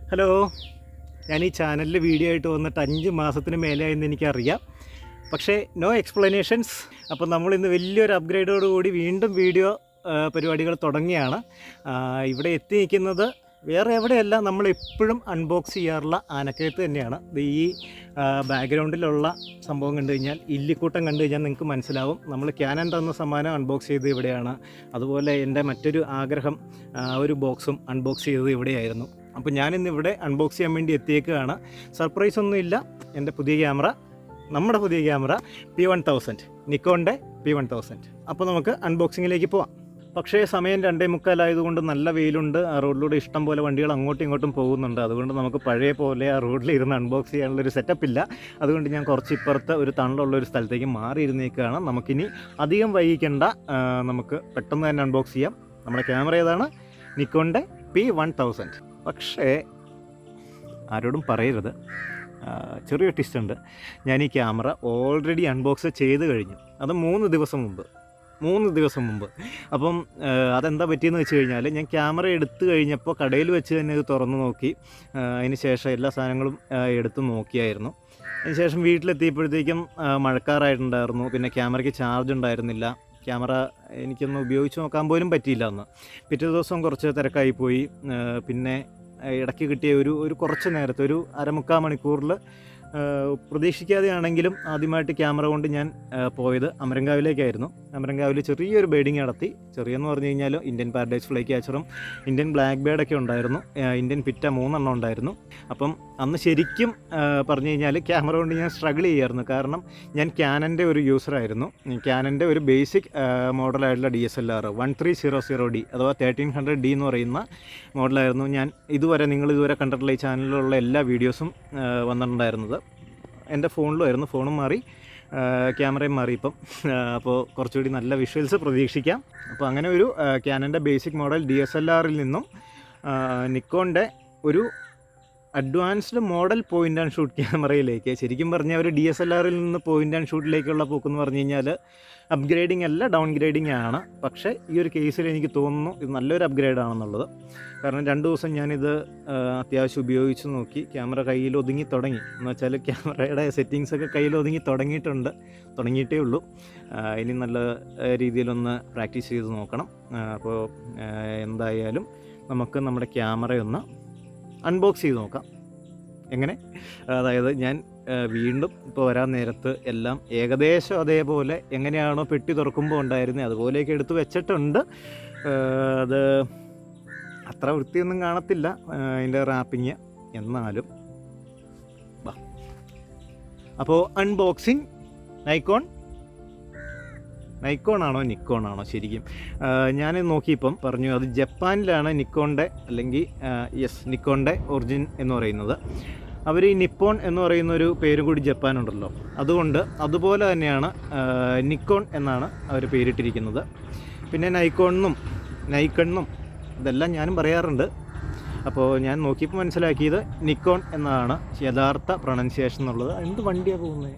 Hello ഞാൻ ഈ ചാനലിൽ വീഡിയോ ആയിട്ട് വന്നിട്ട് അഞ്ച് മാസത്തിന് മേലെയായെന്ന് എനിക്കറിയാം പക്ഷേ നോ എക്സ്പ്ലനേഷൻസ് അപ്പോൾ നമ്മൾ ഇന്ന് വലിയൊരു അപ്ഗ്രേഡോട് കൂടി വീണ്ടും വീഡിയോ ആ, പരിപാടികൾ തുടങ്ങിയാണ് ആ, ഇവിടെ എത്തി നിൽക്കുന്നത് വേറെ എവിടെയല്ല നമ്മൾ എപ്പോഴും അൺബോക്സ് ചെയ്യാറുള്ള ആനക്കയത്ത് തന്നെയാണ് ഇത് ഈ ബാക്ക്ഗ്രൗണ്ടിലുള്ള സംഭവം കണ്ടു കഴിഞ്ഞാൽ ഇല്ലിക്കൂട്ടം കണ്ടു കഴിഞ്ഞാൽ നിങ്ങൾക്ക് മനസ്സിലാവും നമ്മൾ ക്യാനൻ തന്ന സമ്മാനം അൺബോക്സ് ചെയ്ത് ഇവിടെയാണ് അതുപോലെ എൻ്റെ മറ്റൊരു ആഗ്രഹം ആ, ഒരു ബോക്സും അൺബോക്സ് ചെയ്തത് ഇവിടെയായിരുന്നു അപ്പോൾ ഞാനിന്ന് ഇവിടെ അൺബോക്സ് ചെയ്യാൻ വേണ്ടി എത്തിയേക്കുകയാണ് സർപ്രൈസ് ഒന്നുമില്ല എൻ്റെ പുതിയ ക്യാമറ നമ്മുടെ പുതിയ ക്യാമറ പി വൺ തൗസൻഡ് നിക്കോണിൻ്റെ പി വൺ തൗസൻഡ് അപ്പോൾ നമുക്ക് അൺബോക്സിങ്ങിലേക്ക് പോവാം പക്ഷേ സമയം രണ്ടേ മുക്കാലായതുകൊണ്ട് നല്ല വെയിലുണ്ട് ആ റോഡിലൂടെ ഇഷ്ടം പോലെ വണ്ടികൾ അങ്ങോട്ടും ഇങ്ങോട്ടും പോകുന്നുണ്ട് അതുകൊണ്ട് നമുക്ക് പഴയ പോലെ ആ റോഡിൽ ഇരുന്ന് അൺബോക്സ് ചെയ്യാനുള്ളൊരു സെറ്റപ്പ് ഇല്ല അതുകൊണ്ട് ഞാൻ കുറച്ച് ഇപ്പുറത്ത് ഒരു തണലുള്ള ഒരു സ്ഥലത്തേക്ക് മാറിയിരുന്നേക്കാണ് നമുക്കിനി അധികം വൈകിക്കേണ്ട ആ, നമുക്ക് പെട്ടെന്ന് തന്നെ അൺബോക്സ് ചെയ്യാം നമ്മുടെ ക്യാമറ ഏതാണ് നിക്കോണിൻ്റെ പി വൺ തൗസൻഡ് പക്ഷേ ആരോടും പറയരുത് ആ, ചെറിയൊരു ടിസ്റ്റ് ഉണ്ട് ഞാൻ ഈ ക്യാമറ ഓൾറെഡി അൺബോക്സ് ചെയ്ത് കഴിഞ്ഞു അത് മൂന്ന് ദിവസം മുമ്പ് മൂന്ന് ദിവസം മുമ്പ് അപ്പം ആ, അതെന്താ പറ്റിയെന്ന് വെച്ച് കഴിഞ്ഞാൽ ഞാൻ ക്യാമറ എടുത്തു കഴിഞ്ഞപ്പോൾ കടയിൽ വെച്ച് തന്നെ ഇത് തുറന്ന് നോക്കി ആ, അതിന് ശേഷം എല്ലാ സാധനങ്ങളും ആ, എടുത്ത് നോക്കിയായിരുന്നു അതിന് ശേഷം വീട്ടിലെത്തിയപ്പോഴത്തേക്കും ആ, മഴക്കാറായിട്ടുണ്ടായിരുന്നു പിന്നെ ക്യാമറയ്ക്ക് ചാർജ് ഉണ്ടായിരുന്നില്ല ക്യാമറ എനിക്കൊന്ന് ഉപയോഗിച്ച് നോക്കാൻ പോലും പറ്റിയില്ല അന്ന് പിറ്റേ ദിവസം കുറച്ച് തിരക്കായി പോയി ആ, പിന്നെ ആ, ഇടയ്ക്ക് കിട്ടിയ ഒരു ഒരു കുറച്ച് നേരത്തെ ഒരു അരമുക്കാൽ മണിക്കൂറിൽ പ്രതീക്ഷിക്കാതെയാണെങ്കിലും ആദ്യമായിട്ട് ക്യാമറ കൊണ്ട് ഞാൻ ആ, പോയത് അമരങ്കാവിലേക്കായിരുന്നു അമരങ്കാവിൽ ചെറിയൊരു ബേഡിങ് നടത്തി ചെറിയെന്ന് പറഞ്ഞു കഴിഞ്ഞാൽ ഇന്ത്യൻ പാരഡൈസ് ഫ്ലൈ ക്യാച്ചറും ഇന്ത്യൻ ബ്ലാക്ക് ബേഡൊക്കെ ഉണ്ടായിരുന്നു ആ, ഇന്ത്യൻ പിറ്റ മൂന്നെണ്ണം ഉണ്ടായിരുന്നു അപ്പം അന്ന് ശരിക്കും ആ, പറഞ്ഞു കഴിഞ്ഞാൽ ക്യാമറ കൊണ്ട് ഞാൻ സ്ട്രഗിൾ ചെയ്യായിരുന്നു കാരണം ഞാൻ ക്യാനൻ്റെ ഒരു യൂസറായിരുന്നു ക്യാനൻ്റെ ഒരു ബേസിക് മോഡലായിട്ടുള്ള D S L R one three zero zero D അഥവാ തേർട്ടീൻ ഹൺഡ്രഡ് ഡി എന്ന് പറയുന്ന മോഡലായിരുന്നു ഞാൻ ഇതുവരെ നിങ്ങൾ ഇതുവരെ കണ്ടിട്ടുള്ള ഈ ചാനലിലുള്ള എല്ലാ വീഡിയോസും ആ, വന്നിട്ടുണ്ടായിരുന്നത് എൻ്റെ ഫോണിലുമായിരുന്നു ഫോണും മാറി ആ, ക്യാമറയും മാറി ഇപ്പം ആ, അപ്പോൾ കുറച്ചുകൂടി നല്ല വിഷ്വൽസ് പ്രതീക്ഷിക്കാം അപ്പോൾ അങ്ങനെ ഒരു ക്യാനൻ്റെ basic model D S L ആറിൽ നിന്നും ആ, നിക്കോണിൻ്റെ ഒരു advanced model point and shoot ക്യാമറയിലേക്ക് ശരിക്കും പറഞ്ഞാൽ ഒരു ഡി എസ് എൽ ആറിൽ നിന്ന് പോയിൻ്റ് ആൻഡ് ഷൂട്ടിലേക്കുള്ള പോക്കെന്ന് പറഞ്ഞു കഴിഞ്ഞാൽ അപ്ഗ്രേഡിംഗ് അല്ല ഡൗൺ ഗ്രേഡിംഗ് ആണ് പക്ഷേ ഈ ഒരു കേസിൽ എനിക്ക് തോന്നുന്നു ഇത് നല്ലൊരു അപ്ഗ്രേഡ് ആണെന്നുള്ളത് കാരണം രണ്ട് ദിവസം ഞാനിത് ആ, അത്യാവശ്യം ഉപയോഗിച്ച് നോക്കി ക്യാമറ കയ്യിൽ ഒതുങ്ങി തുടങ്ങി എന്ന് വെച്ചാൽ ക്യാമറയുടെ സെറ്റിങ്സ് ഒക്കെ കയ്യിൽ ഒതുങ്ങി തുടങ്ങിയിട്ടുണ്ട് തുടങ്ങിയിട്ടേ ഉള്ളൂ ആ, ഇനി നല്ല ആ, രീതിയിലൊന്ന് പ്രാക്ടീസ് ചെയ്ത് നോക്കണം ആ, അപ്പോൾ ആ, എന്തായാലും നമുക്ക് നമ്മുടെ ക്യാമറയൊന്ന് അൺബോക്സ് ചെയ്ത് നോക്കാം എങ്ങനെ അതായത് ഞാൻ ആ, വീണ്ടും ഇപ്പോൾ വരാൻ നേരത്ത് എല്ലാം ഏകദേശം അതേപോലെ എങ്ങനെയാണോ പെട്ടി തുറക്കുമ്പോൾ ഉണ്ടായിരുന്നത് അതുപോലെയൊക്കെ എടുത്ത് വെച്ചിട്ടുണ്ട് ആ, അത് അത്ര വൃത്തിയൊന്നും കാണത്തില്ല ആ, അതിൻ്റെ റാപ്പിങ് എന്നാലും വാ അപ്പോൾ അൺബോക്സിങ് നൈക്കോൺ നൈക്കോൺ ആണോ നിക്കോൺ ആണോ ശരിക്കും ഞാൻ നോക്കിയപ്പം പറഞ്ഞു അത് ജപ്പാനിലാണ് നിക്കോണിൻ്റെ അല്ലെങ്കിൽ യെസ് നിക്കോണിൻ്റെ ഒറിജിൻ എന്ന് പറയുന്നത് അവർ ഈ നിപ്പോൺ എന്ന് പറയുന്ന ഒരു പേരും കൂടി ജപ്പാനുണ്ടല്ലോ അതുകൊണ്ട് അതുപോലെ തന്നെയാണ് ആ, നിക്കോൺ എന്നാണ് അവർ പേരിട്ടിരിക്കുന്നത് പിന്നെ നൈക്കോണെന്നും നൈക്കണെന്നും ഇതെല്ലാം ഞാനും പറയാറുണ്ട് അപ്പോൾ ഞാൻ നോക്കിയപ്പോൾ മനസ്സിലാക്കിയത് നിക്കോൺ എന്നാണ് യഥാർത്ഥ പ്രൊണൗൺസിയേഷൻ എന്നുള്ളത് എന്ത് വണ്ടിയാണ് പോകുന്നത്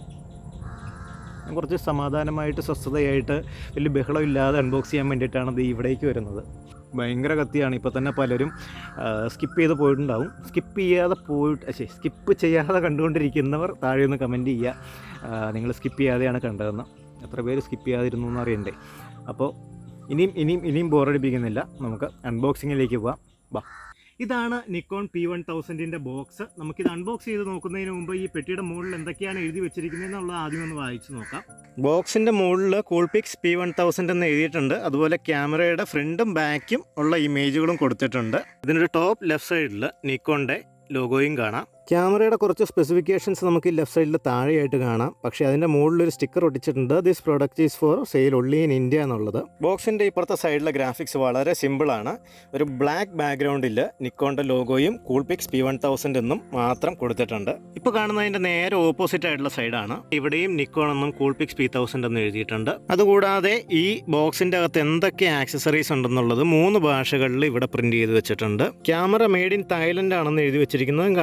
ഞാൻ കുറച്ച് സമാധാനമായിട്ട് സ്വസ്ഥതയായിട്ട് വലിയ ബഹളമില്ലാതെ അൺബോക്സ് ചെയ്യാൻ വേണ്ടിയിട്ടാണ് ഇത് ഇവിടേക്ക് വരുന്നത് ഭയങ്കര കത്തിയാണ് ഇപ്പോൾ തന്നെ പലരും സ്കിപ്പ് ചെയ്ത് പോയിട്ടുണ്ടാവും സ്കിപ്പ് ചെയ്യാതെ പോയിട്ട് ശരി സ്കിപ്പ് ചെയ്യാതെ കണ്ടുകൊണ്ടിരിക്കുന്നവർ താഴെ ഒന്ന് കമൻറ്റ് ചെയ്യുക നിങ്ങൾ സ്കിപ്പ് ചെയ്യാതെയാണ് കണ്ടതെന്ന് എത്ര പേര് സ്കിപ്പ് ചെയ്യാതിരുന്നു എന്ന് അറിയണ്ടേ അപ്പോൾ ഇനിയും ഇനിയും ഇനിയും ബോറടിപ്പിക്കുന്നില്ല നമുക്ക് അൺബോക്സിങ്ങിലേക്ക് പോവാം വാ ഇതാണ് നിക്കോൺ പി വൺ തൗസൻഡിൻ്റെ ബോക്സ് നമുക്കിത് അൺബോക്സ് ചെയ്ത് നോക്കുന്നതിന് മുമ്പ് ഈ പെട്ടിയുടെ മുകളിൽ എന്തൊക്കെയാണ് എഴുതി വെച്ചിരിക്കുന്നത് എന്നുള്ളത് ആദ്യം ഒന്ന് വായിച്ചു നോക്കാം ബോക്സിൻ്റെ മുകളിൽ കൂൾപിക്സ് പി വൺ തൗസൻഡ് എന്ന് എഴുതിയിട്ടുണ്ട് അതുപോലെ ക്യാമറയുടെ ഫ്രണ്ടും ബാക്കും ഉള്ള ഇമേജുകളും കൊടുത്തിട്ടുണ്ട് ഇതിനൊരു ടോപ്പ് ലെഫ്റ്റ് സൈഡിൽ നിക്കോണിൻ്റെ ലോഗോയും കാണാം ക്യാമറയുടെ കുറച്ച് സ്പെസിഫിക്കേഷൻസ് നമുക്ക് ഈ ലെഫ്റ്റ് സൈഡിൽ താഴെയായിട്ട് കാണാം പക്ഷേ അതിൻ്റെ മുകളിൽ ഒരു സ്റ്റിക്കർ ഒട്ടിച്ചിട്ടുണ്ട് this product is for sale only in India എന്നുള്ളത് ബോക്സിൻ്റെ ഇപ്പുറത്തെ സൈഡിലെ ഗ്രാഫിക്സ് വളരെ സിമ്പിളാണ് ഒരു ബ്ലാക്ക് ബാക്ക്ഗ്രൗണ്ടിൽ നിക്കോണിൻ്റെ ലോഗോയും കൂൾപിക്സ് പി വൺ തൗസൻഡ് എന്നും മാത്രം കൊടുത്തിട്ടുണ്ട് ഇപ്പോൾ കാണുന്നതിൻ്റെ നേരെ ഓപ്പോസിറ്റ് ആയിട്ടുള്ള സൈഡാണ് ഇവിടെയും നിക്കോൺ എന്നും കൂൾപിക്സ് പി തൗസൻഡ് എന്ന് എഴുതിയിട്ടുണ്ട് അതുകൂടാതെ ഈ ബോക്സിൻ്റെ അകത്ത് എന്തൊക്കെ ആക്സസറീസ് ഉണ്ടെന്നുള്ളത് മൂന്ന് ഭാഷകളിൽ ഇവിടെ പ്രിന്റ് ചെയ്ത് വെച്ചിട്ടുണ്ട് ക്യാമറ മെയ്ഡ് ഇൻ തായ്ലൻഡ് ആണെന്ന് എഴുതി വെച്ചിരിക്കുന്നതും കാണാം ക്യാമറ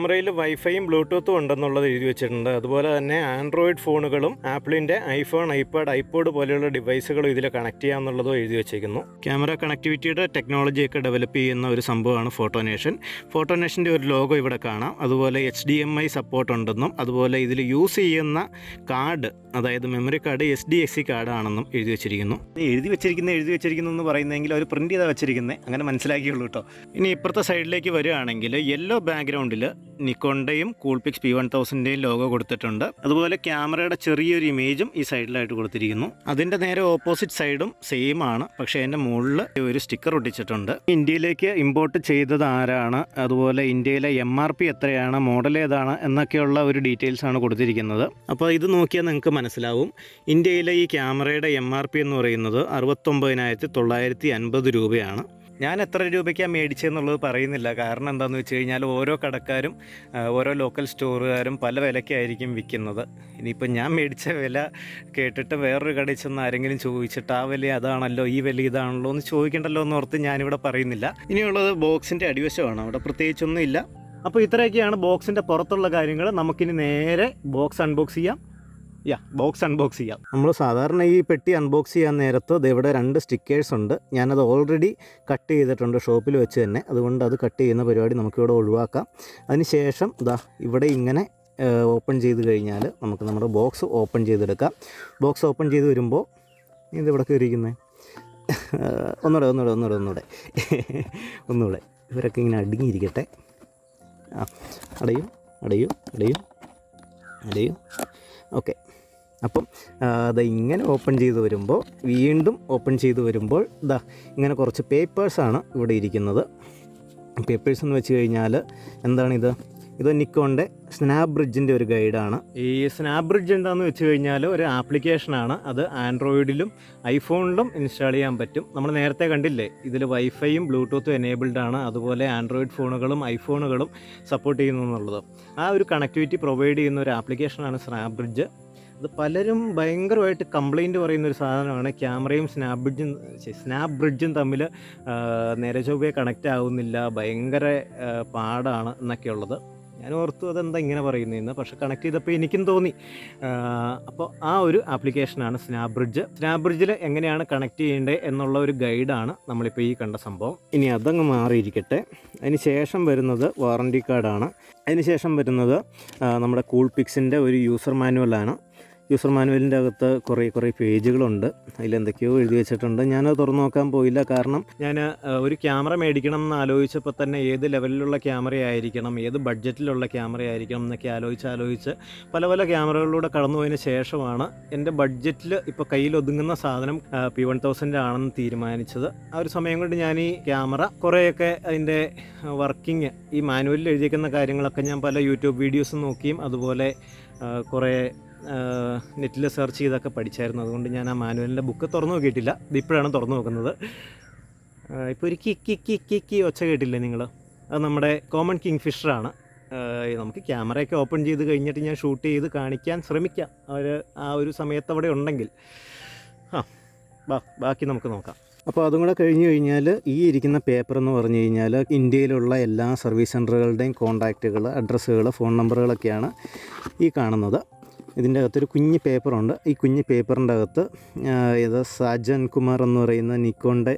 ക്യാമറയിൽ വൈഫൈയും ബ്ലൂടൂത്തും ഉണ്ടെന്നുള്ളത് എഴുതി വെച്ചിട്ടുണ്ട് അതുപോലെ തന്നെ ആൻഡ്രോയിഡ് ഫോണുകളും ആപ്പിളിൻ്റെ ഐഫോൺ ഐപാഡ് ഐപോഡ് പോലെയുള്ള ഡിവൈസുകളും ഇതിൽ കണക്ട് ചെയ്യാമെന്നുള്ളതും എഴുതി വെച്ചേക്കുന്നു ക്യാമറ കണക്ടിവിറ്റിയുടെ ടെക്നോളജിയൊക്കെ ഡെവലപ്പ് ചെയ്യുന്ന ഒരു സംഭവമാണ് ഫോട്ടോനേഷൻ ഫോട്ടോനേഷൻ്റെ ഒരു ലോഗോ ഇവിടെ കാണാം അതുപോലെ H D M I support ഉണ്ടെന്നും അതുപോലെ ഇതിൽ യൂസ് ചെയ്യുന്ന കാർഡ് അതായത് memory card S D X C കാർഡാണെന്നും എഴുതി വെച്ചിരിക്കുന്നു എഴുതി വെച്ചിരിക്കുന്ന എഴുതി വെച്ചിരിക്കുന്നു എന്ന് പറയുന്നതെങ്കിൽ അവർ പ്രിൻറ്റ് ചെയ്താൽ വെച്ചിരിക്കുന്നത് അങ്ങനെ മനസ്സിലാക്കിയുള്ളൂ കേട്ടോ ഇനി ഇപ്പുറത്തെ സൈഡിലേക്ക് വരികയാണെങ്കിൽ യെല്ലോ ബാക്ക്ഗ്രൗണ്ടിൽ നിക്കോണ്ടയും കൂൾപിക്സ് പി വൺ തൗസൻഡിൻ്റെയും ലോഗോ കൊടുത്തിട്ടുണ്ട് അതുപോലെ ക്യാമറയുടെ ചെറിയൊരു ഇമേജും ഈ സൈഡിലായിട്ട് കൊടുത്തിരിക്കുന്നു അതിൻ്റെ നേരെ ഓപ്പോസിറ്റ് സൈഡും സെയിം ആണ് പക്ഷേ അതിൻ്റെ മുകളിൽ ഒരു സ്റ്റിക്കർ ഒട്ടിച്ചിട്ടുണ്ട് ഇന്ത്യയിലേക്ക് ഇമ്പോർട്ട് ചെയ്തത് ആരാണ് അതുപോലെ ഇന്ത്യയിലെ എം ആർ പി എത്രയാണ് മോഡൽ ഏതാണ് എന്നൊക്കെയുള്ള ഒരു ഡീറ്റെയിൽസ് ആണ് കൊടുത്തിരിക്കുന്നത് അപ്പോൾ ഇത് നോക്കിയാൽ നിങ്ങൾക്ക് മനസ്സിലാവും ഇന്ത്യയിലെ ഈ ക്യാമറയുടെ എം ആർ പി എന്ന് പറയുന്നത് അറുപത്തൊമ്പതിനായിരത്തി തൊള്ളായിരത്തി അൻപത് രൂപയാണ് ഞാൻ എത്ര രൂപയ്ക്കാണ് മേടിച്ചതെന്നുള്ളത് പറയുന്നില്ല കാരണം എന്താണെന്ന് വെച്ച് കഴിഞ്ഞാൽ ഓരോ കടക്കാരും ആ, ഓരോ ലോക്കൽ സ്റ്റോറുകാരും പല വിലയ്ക്കായിരിക്കും വിൽക്കുന്നത് ഇനിയിപ്പോൾ ഞാൻ മേടിച്ച വില കേട്ടിട്ട് വേറൊരു കടയിൽ ചെന്ന് ആരെങ്കിലും ചോദിച്ചിട്ട് ആ വില അതാണല്ലോ ഈ വില ഇതാണല്ലോ എന്ന് ചോദിക്കണ്ടല്ലോ എന്ന് ഓർത്ത് ഞാനിവിടെ പറയുന്നില്ല ഇനിയുള്ളത് ബോക്സിൻ്റെ അടിവശമാണ് അവിടെ പ്രത്യേകിച്ചൊന്നും ഇല്ല അപ്പോൾ ഇത്രയൊക്കെയാണ് ബോക്സിൻ്റെ പുറത്തുള്ള കാര്യങ്ങൾ നമുക്കിനി നേരെ ബോക്സ് അൺബോക്സ് ചെയ്യാം യാ ബോക്സ് അൺബോക്സ് ചെയ്യാം നമ്മൾ സാധാരണ ഈ പെട്ടി അൺബോക്സ് ചെയ്യാൻ നേരത്ത് ദേ ഇവിടെ രണ്ട് സ്റ്റിക്കേഴ്സ് ഉണ്ട് ഞാനത് ഓൾറെഡി കട്ട് ചെയ്തിട്ടുണ്ട് ഷോപ്പിൽ വെച്ച് തന്നെ അതുകൊണ്ട് അത് കട്ട് ചെയ്യുന്ന പരിപാടി നമുക്കിവിടെ ഒഴിവാക്കാം അതിനുശേഷം ഇതാ ഇവിടെ ഇങ്ങനെ ഓപ്പൺ ചെയ്ത് കഴിഞ്ഞാൽ നമുക്ക് നമ്മുടെ ബോക്സ് ഓപ്പൺ ചെയ്തെടുക്കാം ബോക്സ് ഓപ്പൺ ചെയ്ത് വരുമ്പോൾ ഇത് ഇവിടെ കയറിയിരിക്കുന്നത് ഒന്നുകൂടെ ഒന്നുകൂടെ ഒന്നുകൂടെ ഒന്നുകൂടെ ഒന്നുകൂടെ ഇവരൊക്കെ ഇങ്ങനെ അടുങ്ങിയിരിക്കട്ടെ ആ അടയും അടയും അടയും അടയും ഓക്കെ അപ്പം അത് ഇങ്ങനെ ഓപ്പൺ ചെയ്ത് വരുമ്പോൾ വീണ്ടും ഓപ്പൺ ചെയ്ത് വരുമ്പോൾ ഇതാ ഇങ്ങനെ കുറച്ച് പേപ്പേഴ്സാണ് ഇവിടെ ഇരിക്കുന്നത് പേപ്പേഴ്സ് എന്ന് വെച്ച് കഴിഞ്ഞാൽ എന്താണിത് ഇത് നിക്കോണിൻ്റെ സ്നാപ് ബ്രിഡ്ജിൻ്റെ ഒരു ഗൈഡാണ് ഈ സ്നാപ് ബ്രിഡ്ജ് എന്താണെന്ന് വെച്ച് കഴിഞ്ഞാൽ ഒരു ആപ്ലിക്കേഷനാണ് അത് ആൻഡ്രോയിഡിലും ഐഫോണിലും ഇൻസ്റ്റാൾ ചെയ്യാൻ പറ്റും നമ്മൾ നേരത്തെ കണ്ടില്ലേ ഇതിൽ വൈഫൈയും ബ്ലൂടൂത്തും എനേബിൾഡ് ആണ് അതുപോലെ ആൻഡ്രോയിഡ് ഫോണുകളും ഐഫോണുകളും സപ്പോർട്ട് ചെയ്യുന്നു എന്നുള്ളത് ആ ഒരു കണക്ടിവിറ്റി പ്രൊവൈഡ് ചെയ്യുന്ന ഒരു ആപ്ലിക്കേഷനാണ് സ്നാപ് ബ്രിഡ്ജ് അത് പലരും ഭയങ്കരമായിട്ട് കംപ്ലൈൻറ്റ് പറയുന്ന ഒരു സാധനമാണ് ക്യാമറയും സ്നാപ് ബ്രിഡ്ജും സ്നാപ് ബ്രിഡ്ജും തമ്മിൽ നേരെ ചൊവ്വേ കണക്റ്റ് ആവുന്നില്ല ഭയങ്കര ആ, പാടാണ് എന്നൊക്കെ ഉള്ളത് ഞാൻ ഓർത്തു അതെന്താ ഇങ്ങനെ പറയുന്നതെന്ന് പക്ഷെ കണക്ട് ചെയ്തപ്പോൾ എനിക്കും തോന്നി അപ്പോൾ ആ ഒരു ആപ്ലിക്കേഷനാണ് സ്നാപ് ബ്രിഡ്ജ് സ്നാപ് ബ്രിഡ്ജിൽ എങ്ങനെയാണ് കണക്ട് ചെയ്യേണ്ടത് എന്നുള്ള ഒരു ഗൈഡാണ് നമ്മളിപ്പോൾ ഈ കണ്ട സംഭവം ഇനി അതങ്ങ് മാറിയിരിക്കട്ടെ അതിന് ശേഷം വരുന്നത് വാറണ്ടി കാർഡാണ് അതിന് ശേഷം വരുന്നത് ആ, നമ്മുടെ കൂൾ പിക്സിൻ്റെ ഒരു യൂസർ മാനുവലാണ് യൂസർ മാനുവലിൻ്റെ അകത്ത് കുറേ കുറേ പേജുകളുണ്ട് അതിലെന്തൊക്കെയോ എഴുതി വെച്ചിട്ടുണ്ട് ഞാനത് തുറന്നു നോക്കാൻ പോയില്ല കാരണം ഞാൻ ഒരു ക്യാമറ മേടിക്കണം എന്ന് ആലോചിച്ചപ്പോൾ തന്നെ ഏത് ലെവലിലുള്ള ക്യാമറ ആയിരിക്കണം ഏത് ബഡ്ജറ്റിലുള്ള ക്യാമറ ആയിരിക്കണം എന്നൊക്കെ ആലോചിച്ച് ആലോചിച്ച് പല പല ക്യാമറകളിലൂടെ കടന്നു പോയതിന് ശേഷമാണ് എൻ്റെ ബഡ്ജറ്റിൽ ഇപ്പോൾ കയ്യിൽ ഒതുങ്ങുന്ന സാധനം പി വൺ തൗസൻഡ് ആണെന്ന് തീരുമാനിച്ചത് ആ ഒരു സമയം കൊണ്ട് ഞാൻ ഈ ക്യാമറ കുറേയൊക്കെ അതിൻ്റെ വർക്കിംഗ് ഈ മാനുവലിൽ എഴുതിയേക്കുന്ന കാര്യങ്ങളൊക്കെ ഞാൻ പല യൂട്യൂബ് വീഡിയോസ് നോക്കിയും അതുപോലെ ആ, കുറേ നെറ്റിൽ സെർച്ച് ചെയ്തൊക്കെ പഠിച്ചായിരുന്നു അതുകൊണ്ട് ഞാൻ ആ മാനുവലിൻ്റെ ബുക്ക് തുറന്നു നോക്കിയിട്ടില്ല ഇതിപ്പോഴാണ് തുറന്നു നോക്കുന്നത് ഇപ്പോൾ ഒരു കി കി കി കി കി ഒച്ച കേട്ടില്ലേ നിങ്ങൾ അത് നമ്മുടെ കോമൺ കിങ് ഫിഷറാണ് നമുക്ക് ക്യാമറയൊക്കെ ഓപ്പൺ ചെയ്ത് കഴിഞ്ഞിട്ട് ഞാൻ ഷൂട്ട് ചെയ്ത് കാണിക്കാൻ ശ്രമിക്കാം അവർ ആ ഒരു സമയത്ത് അവിടെ ഉണ്ടെങ്കിൽ ആ ബാ ബാക്കി നമുക്ക് നോക്കാം അപ്പോൾ അതും കൂടെ കഴിഞ്ഞ് കഴിഞ്ഞാൽ ഈ ഇരിക്കുന്ന പേപ്പർ എന്ന് പറഞ്ഞു കഴിഞ്ഞാൽ ഇന്ത്യയിലുള്ള എല്ലാ സർവീസ് സെൻറ്ററുകളുടെയും കോൺടാക്റ്റുകൾ അഡ്രസ്സുകൾ ഫോൺ നമ്പറുകളൊക്കെയാണ് ഈ കാണുന്നത് ഇതിൻ്റെ അകത്തൊരു കുഞ്ഞ് പേപ്പറുണ്ട് ഈ കുഞ്ഞ് പേപ്പറിൻ്റെ അകത്ത് ആ, ഇത് സാജൻ കുമാർ എന്ന് പറയുന്ന നിക്കോണിൻ്റെ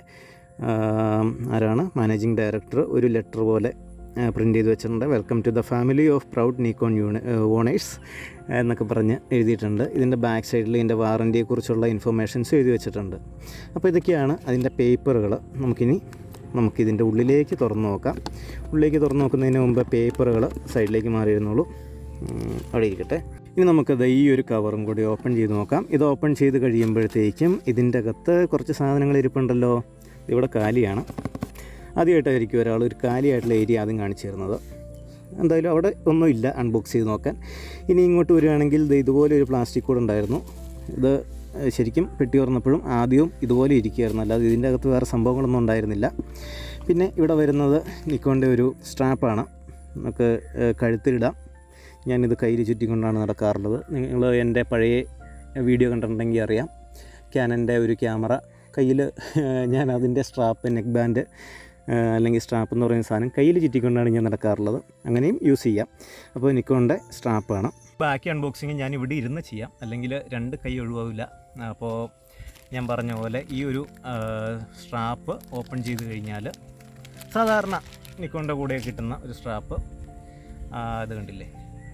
ആരാണ് മാനേജിങ് ഡയറക്ടർ ഒരു ലെറ്റർ പോലെ പ്രിൻ്റ് ചെയ്ത് വെച്ചിട്ടുണ്ട് welcome to the family of proud Nikon യൂണി ഓണേഴ്സ് എന്നൊക്കെ പറഞ്ഞ് എഴുതിയിട്ടുണ്ട് ഇതിൻ്റെ ബാക്ക് സൈഡിൽ ഇതിൻ്റെ വാറൻറ്റിയെക്കുറിച്ചുള്ള ഇൻഫർമേഷൻസ് എഴുതി വെച്ചിട്ടുണ്ട് അപ്പോൾ ഇതൊക്കെയാണ് അതിൻ്റെ പേപ്പറുകൾ നമുക്കിനി നമുക്കിതിൻ്റെ ഉള്ളിലേക്ക് തുറന്ന് നോക്കാം ഉള്ളിലേക്ക് തുറന്ന് നോക്കുന്നതിന് മുമ്പ് പേപ്പറുകൾ സൈഡിലേക്ക് മാറിയിരുന്നുള്ളൂ ഉം, അവിടെ ഇരിക്കട്ടെ ഇനി നമുക്കത് ഈ ഒരു കവറും കൂടി ഓപ്പൺ ചെയ്ത് നോക്കാം ഇത് ഓപ്പൺ ചെയ്ത് കഴിയുമ്പോഴത്തേക്കും ഇതിൻ്റെ അകത്ത് കുറച്ച് സാധനങ്ങൾ ഇരിപ്പുണ്ടല്ലോ ഇവിടെ കാലിയാണ് ആദ്യമായിട്ടായിരിക്കും ഒരാൾ ഒരു കാലിയായിട്ടുള്ള ഏരിയ ആദ്യം കാണിച്ചു തരുന്നത് എന്തായാലും അവിടെ ഒന്നുമില്ല അൺബോക്സ് ചെയ്ത് നോക്കാൻ ഇനി ഇങ്ങോട്ട് വരികയാണെങ്കിൽ ദേ ഇതുപോലെ ഒരു പ്ലാസ്റ്റിക് കൂടെ ഉണ്ടായിരുന്നു ഇത് ഏഹ്, ശരിക്കും പെട്ടി തുറന്നപ്പോഴും ആദ്യവും ഇതുപോലെ ഇരിക്കുകയായിരുന്നു അല്ലാതെ ഇതിൻ്റെ അകത്ത് വേറെ സംഭവങ്ങളൊന്നും ഉണ്ടായിരുന്നില്ല പിന്നെ ഇവിടെ വരുന്നത് നിക്കോണിൻ്റെ ഒരു സ്ട്രാപ്പാണ് നമുക്ക് ഏഹ്, കഴുത്തിലിടാം ഞാനിത് കയ്യിൽ ചുറ്റിക്കൊണ്ടാണ് നടക്കാറുള്ളത് നിങ്ങൾ എൻ്റെ പഴയ വീഡിയോ കണ്ടിട്ടുണ്ടെങ്കിൽ അറിയാം ക്യാനൻ്റെ ഒരു ക്യാമറ കയ്യിൽ ഞാൻ അതിൻ്റെ സ്ട്രാപ്പ് നെക്ക് ബാൻഡ് ആ, അല്ലെങ്കിൽ സ്ട്രാപ്പ് എന്ന് പറയുന്ന സാധനം കയ്യിൽ ചുറ്റിക്കൊണ്ടാണ് ഞാൻ നടക്കാറുള്ളത് അങ്ങനെയും യൂസ് ചെയ്യാം അപ്പോൾ നിക്കോണിൻ്റെ സ്ട്രാപ്പാണ് ബാക്കി അൺബോക്സിങ് ഞാൻ ഇവിടെ ഇരുന്ന് ചെയ്യാം അല്ലെങ്കിൽ രണ്ട് കൈ ഒഴിവാവില്ല അപ്പോൾ ഞാൻ പറഞ്ഞ പോലെ ഈ ഒരു സ്ട്രാപ്പ് ഓപ്പൺ ചെയ്ത് കഴിഞ്ഞാൽ സാധാരണ നിക്കോണിൻ്റെ കൂടെ കിട്ടുന്ന ഒരു സ്ട്രാപ്പ് ഇത് കണ്ടില്ലേ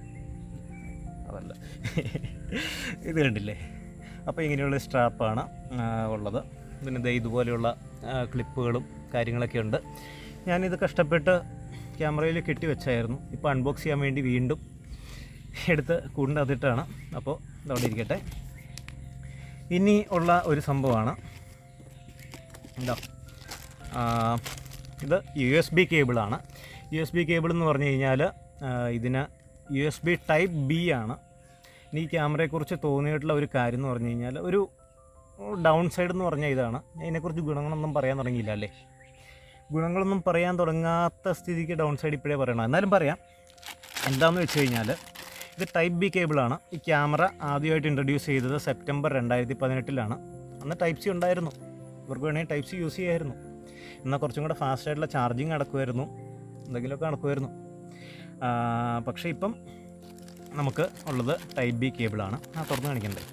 അതല്ല ഇത് കണ്ടില്ലേ അപ്പോൾ ഇങ്ങനെയുള്ള സ്ട്രാപ്പാണ് ഉള്ളത് പിന്നെ ദേ ഇതുപോലെയുള്ള ആ, ക്ലിപ്പുകളും കാര്യങ്ങളൊക്കെ ഉണ്ട് ഞാനിത് കഷ്ടപ്പെട്ട് ക്യാമറയിൽ കെട്ടി വെച്ചായിരുന്നു ഇപ്പോൾ അൺബോക്സ് ചെയ്യാൻ വേണ്ടി വീണ്ടും എടുത്ത് കൊണ്ടതിട്ടാണ് അപ്പോൾ ഇതവിടെ ഇരിക്കട്ടെ ഇനി ഉള്ള ഒരു സംഭവമാണ് എന്താ ആ, ഇത് യു എസ് ബി കേബിളാണ് യു എസ് ബി കേബിൾ എന്ന് പറഞ്ഞു കഴിഞ്ഞാൽ ഇതിന് U S B type B ആണ് ഇനി ഈ ക്യാമറയെക്കുറിച്ച് തോന്നിയിട്ടുള്ള ഒരു കാര്യം എന്ന് പറഞ്ഞു കഴിഞ്ഞാൽ ഒരു ഡൗൺ സൈഡ് എന്ന് പറഞ്ഞാൽ ഇതാണ് ഞാൻ ഇതിനെക്കുറിച്ച് ഗുണങ്ങളൊന്നും പറയാൻ തുടങ്ങിയില്ല അല്ലേ ഗുണങ്ങളൊന്നും പറയാൻ തുടങ്ങാത്ത സ്ഥിതിക്ക് ഡൗൺ സൈഡ് ഇപ്പോഴേ പറയണം എന്നാലും പറയാം എന്താണെന്ന് വെച്ച് കഴിഞ്ഞാൽ ഇത് ടൈപ്പ് ബി കേബിളാണ് ഈ ക്യാമറ ആദ്യമായിട്ട് ഇൻട്രൊഡ്യൂസ് ചെയ്തത് സെപ്റ്റംബർ രണ്ടായിരത്തി പതിനെട്ടിലാണ് അന്ന് ടൈപ്പ് സി ഉണ്ടായിരുന്നു ഇവർക്ക് വേണമെങ്കിൽ ടൈപ്പ് സി യൂസ് ചെയ്യായിരുന്നു എന്നാൽ കുറച്ചും കൂടെ ഫാസ്റ്റ് ആയിട്ടുള്ള ചാർജിങ് നടക്കുമായിരുന്നു എന്തെങ്കിലുമൊക്കെ നടക്കുമായിരുന്നു ആ, പക്ഷേ ഇപ്പം നമുക്ക് ഉള്ളത് ടൈപ്പ് ബി കേബിളാണ് ആ തുറന്ന് കാണിക്കണ്ടേ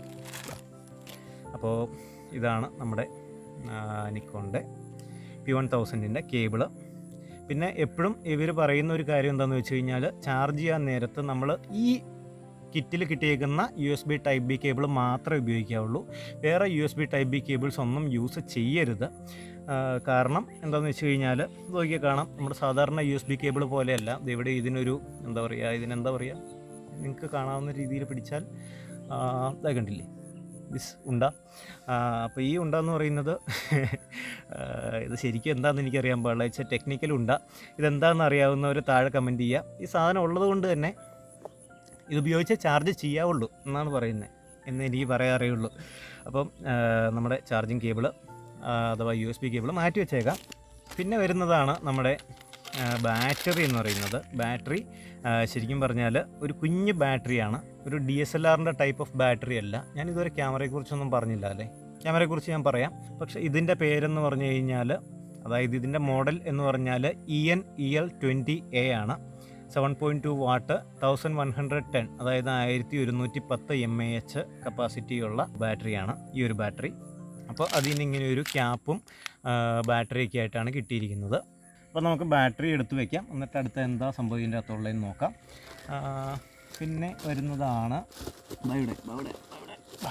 അപ്പോൾ ഇതാണ് നമ്മുടെ നിക്കോണിൻ്റെ പി വൺ തൗസൻഡിൻ്റെ കേബിള് പിന്നെ എപ്പോഴും ഇവർ പറയുന്ന ഒരു കാര്യം എന്താണെന്ന് വെച്ച് കഴിഞ്ഞാൽ ചാർജ് ചെയ്യാൻ നേരത്ത് നമ്മൾ ഈ കിറ്റിൽ കിട്ടിയേക്കുന്ന U S B type B cable മാത്രമേ ഉപയോഗിക്കാവുള്ളൂ വേറെ U S B type B cables ഒന്നും യൂസ് ചെയ്യരുത് ആ, കാരണം എന്താണെന്ന് വെച്ച് കഴിഞ്ഞാൽ നോക്കിയാൽ കാണാം നമ്മുടെ സാധാരണ യു എസ് ബി കേബിൾ പോലെയല്ല ദേ ഇവിടെ ഇതിനൊരു എന്താ പറയുക ഇതിനെന്താ പറയുക നിങ്ങൾക്ക് കാണാവുന്ന രീതിയിൽ പിടിച്ചാൽ ആ, ദാ കണ്ടില്ലേ ദിസ് ഉണ്ട അപ്പോൾ ഈ ഉണ്ട എന്ന് പറയുന്നത് ആ, ഇത് ശരിക്കും എന്താണെന്ന് എനിക്കറിയാൻ പാടില്ല വെച്ചാൽ ടെക്നിക്കൽ ഉണ്ട ഇതെന്താണെന്ന് അറിയാവുന്നവർ താഴെ കമൻറ്റ് ചെയ്യുക ഈ സാധനം ഉള്ളത് കൊണ്ട് തന്നെ ഇത് ഉപയോഗിച്ച് ചാർജ് ചെയ്യാവുള്ളൂ എന്നാണ് പറയുന്നത് എന്ന് എനിക്ക് പറയാറേ ഉള്ളൂ അപ്പം ആ, നമ്മുടെ ചാർജിങ് കേബിള് അഥവാ യു എസ് ബി കേബിൾ മാറ്റി വെച്ചേക്കാം പിന്നെ വരുന്നതാണ് നമ്മുടെ ബാറ്ററി എന്ന് പറയുന്നത് ബാറ്ററി ശരിക്കും പറഞ്ഞാൽ ഒരു കുഞ്ഞ് ബാറ്ററിയാണ് ഒരു ഡി എസ് എൽ ആറിൻ്റെ ടൈപ്പ് ഓഫ് ബാറ്ററി അല്ല ഞാൻ ഇതുവരെ ക്യാമറയെക്കുറിച്ചൊന്നും പറഞ്ഞില്ല അല്ലേ ക്യാമറയെക്കുറിച്ച് ഞാൻ പറയാം പക്ഷേ ഇതിൻ്റെ പേരെന്ന് പറഞ്ഞു കഴിഞ്ഞാൽ അതായത് ഇതിൻ്റെ മോഡൽ എന്ന് പറഞ്ഞാൽ E N E L twenty A ആണ് seven point two watt thousand one hundred ten അതായത് ആയിരത്തി ഒരുന്നൂറ്റി പത്ത് എം എ എച്ച് കപ്പാസിറ്റിയുള്ള ബാറ്ററിയാണ് ഈ ഒരു ബാറ്ററി അപ്പോൾ അതിന് ഇങ്ങനെ ഒരു ക്യാപ്പും ബാറ്ററിയൊക്കെ ആയിട്ടാണ് കിട്ടിയിരിക്കുന്നത് അപ്പോൾ നമുക്ക് ബാറ്ററി എടുത്ത് വയ്ക്കാം എന്നിട്ട് അടുത്ത എന്താ സംഭവം ഇതിൻ്റെ അകത്തുള്ളതെന്ന് നോക്കാം ആ, പിന്നെ വരുന്നതാണ് ദാ ഇവിടെ ദാ ഇവിടെ ദാ ഇവിടെ ദാ.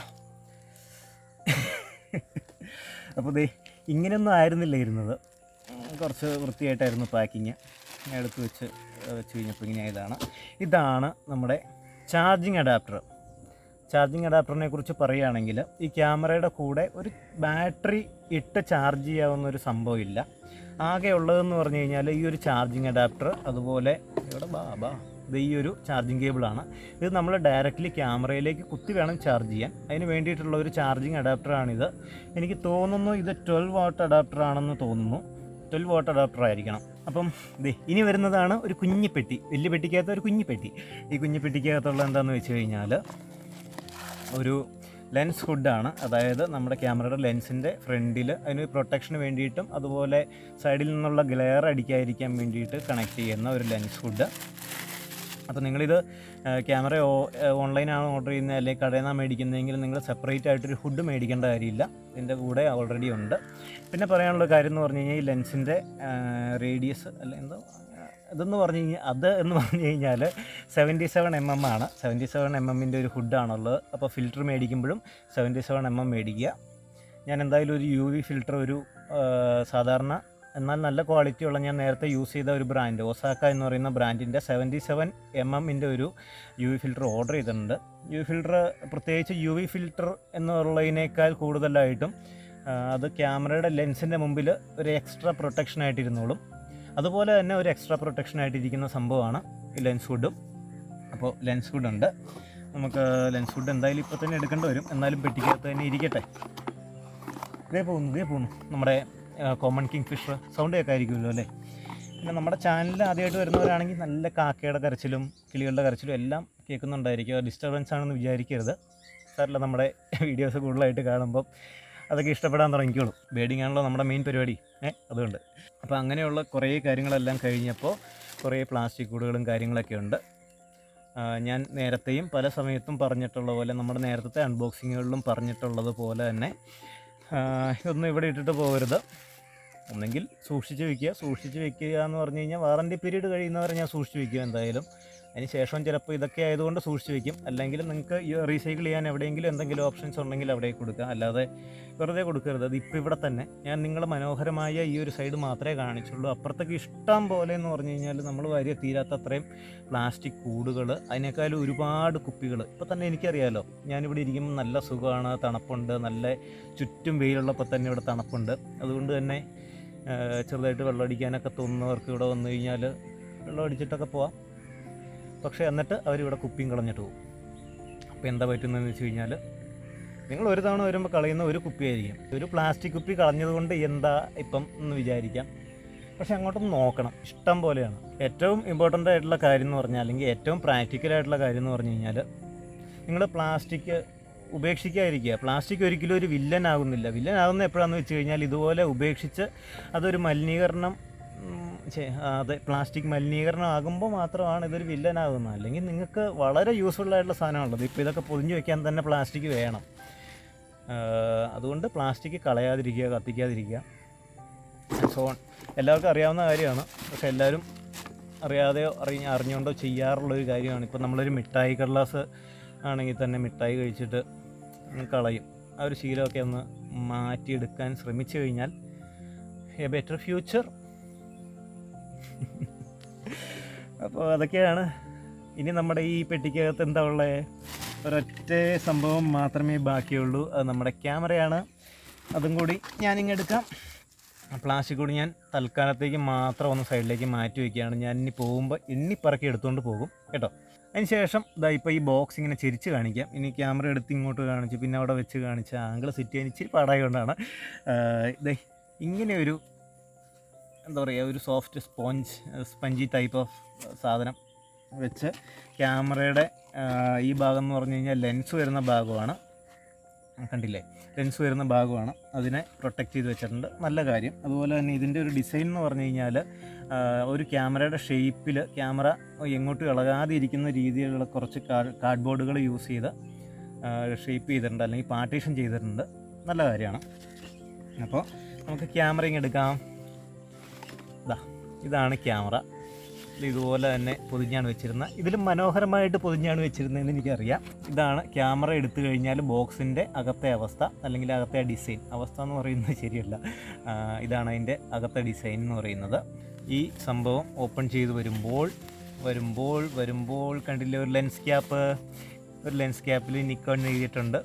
അപ്പോൾ ദേ ഇങ്ങനെയൊന്നും ആയിരുന്നില്ല ഇരുന്നത് ഉം, കുറച്ച് വൃത്തിയായിട്ടായിരുന്നു പാക്കിങ് ഞാൻ എടുത്ത് വെച്ച് ഏഹ്, വെച്ച് കഴിഞ്ഞപ്പോൾ ഇങ്ങനെ ആയതാണ് ഇതാണ് നമ്മുടെ ചാർജിങ് അഡാപ്റ്റർ ചാർജിങ് അഡാപ്റ്ററിനെ കുറിച്ച് പറയുകയാണെങ്കിൽ ഈ ക്യാമറയുടെ കൂടെ ഒരു ബാറ്ററി ഇട്ട് ചാർജ് ചെയ്യാവുന്ന ഒരു സംഭവമില്ല ആകെ ഉള്ളതെന്ന് പറഞ്ഞു കഴിഞ്ഞാൽ ഈ ഒരു ചാർജിങ് അഡാപ്റ്റർ അതുപോലെ ഇവിടെ ബാ ബാ ഇത് ഈ ഒരു ചാർജിങ് കേബിളാണ് ഇത് നമ്മൾ ഡയറക്റ്റ്ലി ക്യാമറയിലേക്ക് കുത്തി വേണം ചാർജ് ചെയ്യാൻ അതിന് വേണ്ടിയിട്ടുള്ള ഒരു ചാർജിങ് അഡാപ്റ്ററാണിത് എനിക്ക് തോന്നുന്നു ഇത് ട്വൽവ് വാട്ട് അഡാപ്റ്റർ ആണെന്ന് തോന്നുന്നു ട്വൽവ് വാട്ട് അഡാപ്റ്റർ ആയിരിക്കണം അപ്പം ദേ ഇനി വരുന്നതാണ് ഒരു കുഞ്ഞി പെട്ടി വലിയ പെട്ടിക്കകത്ത് ഒരു കുഞ്ഞി പെട്ടി ഈ കുഞ്ഞി പെട്ടിക്കകത്തുള്ള എന്താണെന്ന് വെച്ച് കഴിഞ്ഞാൽ ഒരു ലെൻസ് ഹുഡാണ് അതായത് നമ്മുടെ ക്യാമറയുടെ ലെൻസിൻ്റെ ഫ്രണ്ടിൽ അതിന് പ്രൊട്ടക്ഷന് വേണ്ടിയിട്ടും അതുപോലെ സൈഡിൽ നിന്നുള്ള ഗ്ലെയർ അടിക്കാതിരിക്കാൻ വേണ്ടിയിട്ട് കണക്ട് ചെയ്യുന്ന ഒരു ലെൻസ് ഹുഡ് അപ്പോൾ നിങ്ങളിത് ക്യാമറ ഓൺലൈനാണ് ഓർഡർ ചെയ്യുന്നത് അല്ലെങ്കിൽ കടയിൽ നിന്നാണ് മേടിക്കുന്നതെങ്കിൽ നിങ്ങൾ സെപ്പറേറ്റ് ആയിട്ടൊരു ഹുഡ് മേടിക്കേണ്ട കാര്യമില്ല ഇതിൻ്റെ കൂടെ ഓൾറെഡി ഉണ്ട് പിന്നെ പറയാനുള്ള കാര്യം എന്ന് പറഞ്ഞു കഴിഞ്ഞാൽ ഈ ലെൻസിൻ്റെ റേഡിയസ് അല്ല എന്തോ ആ, ഇതെന്ന് പറഞ്ഞു കഴിഞ്ഞാൽ അത് എന്ന് പറഞ്ഞു കഴിഞ്ഞാൽ സെവൻറ്റി സെവൻ എം എം ആണ് സെവൻറ്റി സെവൻ എം എമ്മിൻ്റെ ഒരു ഹുഡാണുള്ളത് അപ്പോൾ ഫിൽറ്റർ മേടിക്കുമ്പോഴും സെവൻറ്റി സെവൻ എം എം മേടിക്കുക ഞാൻ എന്തായാലും ഒരു യു വി ഫിൽറ്റർ ഒരു ആ, സാധാരണ എന്നാൽ നല്ല ക്വാളിറ്റിയുള്ള ഞാൻ നേരത്തെ യൂസ് ചെയ്ത ഒരു ബ്രാൻഡ് ഒസാക്ക എന്ന് പറയുന്ന ബ്രാൻഡിൻ്റെ സെവൻറ്റി സെവൻ എം എമ്മിൻ്റെ ഒരു യു വി ഫിൽറ്റർ ഓർഡർ ചെയ്തിട്ടുണ്ട് യു വി ഫിൽറ്റർ പ്രത്യേകിച്ച് യു വി ഫിൽറ്റർ എന്നുള്ളതിനേക്കാൾ കൂടുതലായിട്ടും ആ, അത് ക്യാമറയുടെ ലെൻസിൻ്റെ മുമ്പിൽ ഒരു എക്സ്ട്രാ പ്രൊട്ടക്ഷൻ ആയിട്ടിരുന്നോളും അതുപോലെ തന്നെ ഒരു എക്സ്ട്രാ പ്രൊട്ടക്ഷൻ ആയിട്ടിരിക്കുന്ന സംഭവമാണ് ഈ ലെൻസ് ഹുഡും അപ്പോൾ ലെൻസ് ഹുഡ് ഉണ്ട് നമുക്ക് ലെൻസ് ഹുഡ് എന്തായാലും ഇപ്പോൾ തന്നെ എടുക്കേണ്ടി വരും എന്നാലും പെട്ടിക്കകത്ത് തന്നെ ഇരിക്കട്ടെ ഇതേ പോകുന്നു ഇതേ പോകുന്നു നമ്മുടെ കോമൺ കിങ് ഫിഷർ സൗണ്ട് കേൾക്കായിരിക്കുമല്ലോ അല്ലേ പിന്നെ നമ്മുടെ ചാനലിൽ ആദ്യമായിട്ട് വരുന്നവരാണെങ്കിൽ നല്ല കാക്കയുടെ കരച്ചിലും കിളികളുടെ കരച്ചിലും എല്ലാം കേൾക്കുന്നുണ്ടായിരിക്കും ഡിസ്റ്റർബൻസ് ആണെന്ന് വിചാരിക്കരുത് സാറില്ല നമ്മുടെ വീഡിയോസ് കൂടുതലായിട്ട് കാണുമ്പം അതൊക്കെ ഇഷ്ടപ്പെടാൻ തുടങ്ങിക്കോളും ബേഡിങ് ആണല്ലോ നമ്മുടെ മെയിൻ പരിപാടി ഏ അതുകൊണ്ട് അപ്പോൾ അങ്ങനെയുള്ള കുറേ കാര്യങ്ങളെല്ലാം കഴിഞ്ഞപ്പോൾ കുറേ പ്ലാസ്റ്റിക് കൂടുകളും കാര്യങ്ങളൊക്കെ ഉണ്ട് ആ, ഞാൻ നേരത്തെയും പല സമയത്തും പറഞ്ഞിട്ടുള്ള പോലെ നമ്മുടെ നേരത്തെ അൺബോക്സിങ്ങുകളിലും പറഞ്ഞിട്ടുള്ളത് പോലെ തന്നെ ആ, ഇതൊന്നും ഇവിടെ ഇട്ടിട്ട് പോകരുത് ഒന്നെങ്കിൽ സൂക്ഷിച്ച് വെക്കുക സൂക്ഷിച്ച് വെക്കുക എന്ന് പറഞ്ഞു കഴിഞ്ഞാൽ വാറണ്ടി പീരീഡ് കഴിയുന്നവരെ ഞാൻ സൂക്ഷിച്ച് വെക്കും എന്തായാലും അതിന് ശേഷം ചിലപ്പോൾ ഇതൊക്കെ ആയതുകൊണ്ട് സൂക്ഷിച്ച് വെക്കും അല്ലെങ്കിൽ നിങ്ങൾക്ക് ഈ റീസൈക്കിൾ ചെയ്യാൻ എവിടെയെങ്കിലും എന്തെങ്കിലും ഓപ്ഷൻസ് ഉണ്ടെങ്കിൽ അവിടെ കൊടുക്കുക അല്ലാതെ വെറുതെ കൊടുക്കരുത് അത് ഇപ്പോൾ ഇവിടെ തന്നെ ഞാൻ നിങ്ങൾ മനോഹരമായ ഈ ഒരു സൈഡ് മാത്രമേ കാണിച്ചുള്ളൂ അപ്പുറത്തേക്ക് ഇഷ്ടം പോലെ എന്ന് പറഞ്ഞു കഴിഞ്ഞാൽ നമ്മൾ വാരിയ തീരാത്ത അത്രയും പ്ലാസ്റ്റിക് കൂടുകൾ അതിനേക്കാളും ഒരുപാട് കുപ്പികൾ ഇപ്പോൾ തന്നെ എനിക്കറിയാലോ ഞാനിവിടെ ഇരിക്കുമ്പോൾ നല്ല സുഖമാണ് തണുപ്പുണ്ട് നല്ല ചുറ്റും വെയിലുള്ളപ്പോൾ തന്നെ ഇവിടെ തണുപ്പുണ്ട് അതുകൊണ്ട് തന്നെ ആ, ചെറുതായിട്ട് വെള്ളം അടിക്കാനൊക്കെ തോന്നുന്നവർക്ക് ഇവിടെ വന്നു കഴിഞ്ഞാൽ വെള്ളം അടിച്ചിട്ടൊക്കെ പോവാം പക്ഷേ എന്നിട്ട് അവരിവിടെ കുപ്പിയും കളഞ്ഞിട്ട് പോകും അപ്പോൾ എന്താ പറ്റുന്നതെന്ന് വെച്ച് കഴിഞ്ഞാൽ നിങ്ങൾ ഒരു തവണ വരുമ്പോൾ കളയുന്ന ഒരു കുപ്പിയായിരിക്കും ഒരു പ്ലാസ്റ്റിക് കുപ്പി കളഞ്ഞതുകൊണ്ട് എന്താ ഇപ്പം എന്ന് വിചാരിക്കാം പക്ഷെ അങ്ങോട്ടൊന്ന് നോക്കണം ഇഷ്ടം പോലെയാണ് ഏറ്റവും ഇമ്പോർട്ടൻ്റ് ആയിട്ടുള്ള കാര്യം എന്ന് പറഞ്ഞാൽ അല്ലെങ്കിൽ ഏറ്റവും പ്രാക്ടിക്കൽ ആയിട്ടുള്ള കാര്യം എന്ന് പറഞ്ഞു കഴിഞ്ഞാൽ നിങ്ങൾ പ്ലാസ്റ്റിക് ഉപേക്ഷിക്കാതിരിക്കുക പ്ലാസ്റ്റിക് ഒരിക്കലും ഒരു വില്ലൻ ആകുന്നില്ല വില്ലൻ ആകുന്ന എപ്പോഴാണെന്ന് വെച്ച് കഴിഞ്ഞാൽ ഇതുപോലെ ഉപേക്ഷിച്ച് അതൊരു മലിനീകരണം ഉം, ഛെ, ആ, അതെ പ്ലാസ്റ്റിക് മലിനീകരണം ആകുമ്പോൾ മാത്രമാണ് ഇതൊരു വില്ലനാകുന്നത് അല്ലെങ്കിൽ നിങ്ങൾക്ക് വളരെ യൂസ്ഫുൾ ആയിട്ടുള്ള സാധനമാണുള്ളത് ഇപ്പോൾ ഇതൊക്കെ പൊതിഞ്ഞ് വെക്കാൻ തന്നെ പ്ലാസ്റ്റിക് വേണം ആ, അതുകൊണ്ട് പ്ലാസ്റ്റിക് കളയാതിരിക്കുക കത്തിക്കാതിരിക്കുക സോൺ എല്ലാവർക്കും അറിയാവുന്ന കാര്യമാണ് പക്ഷെ എല്ലാവരും അറിയാതെയോ അറിഞ്ഞ അറിഞ്ഞുകൊണ്ടോ ചെയ്യാറുള്ളൊരു കാര്യമാണ് ഇപ്പോൾ നമ്മളൊരു മിഠായി കടലാസ് ആണെങ്കിൽ തന്നെ മിഠായി കഴിച്ചിട്ട് അങ്ങ് കളയും ആ ഒരു ശീലമൊക്കെ ഒന്ന് മാറ്റിയെടുക്കാൻ ശ്രമിച്ചു കഴിഞ്ഞാൽ എ ബെറ്റർ ഫ്യൂച്ചർ അപ്പോൾ അതൊക്കെയാണ് ഇനി നമ്മുടെ ഈ പെട്ടിക്കകത്ത് എന്താ ഉള്ളത് ഒരൊറ്റ സംഭവം മാത്രമേ ബാക്കിയുള്ളൂ അത് നമ്മുടെ ക്യാമറയാണ് അതും കൂടി ഞാനിങ്ങ് എടുക്കാം പ്ലാസ്റ്റിക് കൂടി ഞാൻ തൽക്കാലത്തേക്ക് മാത്രം ഒന്ന് സൈഡിലേക്ക് മാറ്റി വയ്ക്കുകയാണ് ഞാൻ ഇനി പോകുമ്പോൾ എണ്ണിപ്പറക്കി എടുത്തുകൊണ്ട് പോകും കേട്ടോ അതിന് ശേഷം ഇതാ ഇപ്പോൾ ഈ ബോക്സ് ഇങ്ങനെ ചിരിച്ച് കാണിക്കാം ഇനി ക്യാമറ എടുത്ത് ഇങ്ങോട്ട് കാണിച്ച് പിന്നെ അവിടെ വെച്ച് കാണിച്ച് ആംഗിൾ സെറ്റ് ചെയ്യാൻ ഇച്ചിരി പാടായതുകൊണ്ടാണ് ഇതേ ഇങ്ങനെ ഒരു എന്താ പറയുക ഒരു soft sponge spongy type of സാധനം വെച്ച് ക്യാമറയുടെ ആ, ഈ ഭാഗം എന്ന് പറഞ്ഞു കഴിഞ്ഞാൽ ലെൻസ് വരുന്ന ഭാഗമാണ് കണ്ടില്ലേ ലെൻസ് വരുന്ന ഭാഗമാണ് അതിനെ പ്രൊട്ടക്റ്റ് ചെയ്ത് വെച്ചിട്ടുണ്ട് നല്ല കാര്യം അതുപോലെ തന്നെ ഇതിൻ്റെ ഒരു ഡിസൈൻ എന്ന് പറഞ്ഞു കഴിഞ്ഞാൽ ആ, ഒരു ക്യാമറയുടെ ഷേപ്പിൽ ക്യാമറ എങ്ങോട്ടും ഇളകാതെ ഇരിക്കുന്ന രീതിയിലുള്ള കുറച്ച് കാർഡ് ബോർഡുകൾ യൂസ് ചെയ്ത് ഷേപ്പ് ചെയ്തിട്ടുണ്ട് അല്ലെങ്കിൽ പാർട്ടീഷൻ ചെയ്തിട്ടുണ്ട് നല്ല കാര്യമാണ് അപ്പോൾ നമുക്ക് ക്യാമറ ഇങ്ങ് എടുക്കാം ഇതാ ഇതാണ് ക്യാമറ ഇത് ഇതുപോലെ തന്നെ പൊതിഞ്ഞാണ് വെച്ചിരുന്നത് ഇതിലും മനോഹരമായിട്ട് പൊതിഞ്ഞാണ് വെച്ചിരുന്നതെന്ന് എനിക്കറിയാം ഇതാണ് ക്യാമറ എടുത്തു കഴിഞ്ഞാൽ ബോക്സിൻ്റെ അകത്തെ അവസ്ഥ അല്ലെങ്കിൽ അകത്തെ ഡിസൈൻ അവസ്ഥ എന്ന് പറയുന്നത് ശരിയല്ല ആ, ഇതാണ് അതിൻ്റെ അകത്തെ ഡിസൈൻ എന്ന് പറയുന്നത് ഈ സംഭവം ഓപ്പൺ ചെയ്ത് വരുമ്പോൾ വരുമ്പോൾ വരുമ്പോൾ കണ്ടില്ലേ ഒരു ലെൻസ് ക്യാപ്പ് ഒരു ലെൻസ് ക്യാപ്പിൽ നിക്കോൺ എഴുതിയിട്ടുണ്ട്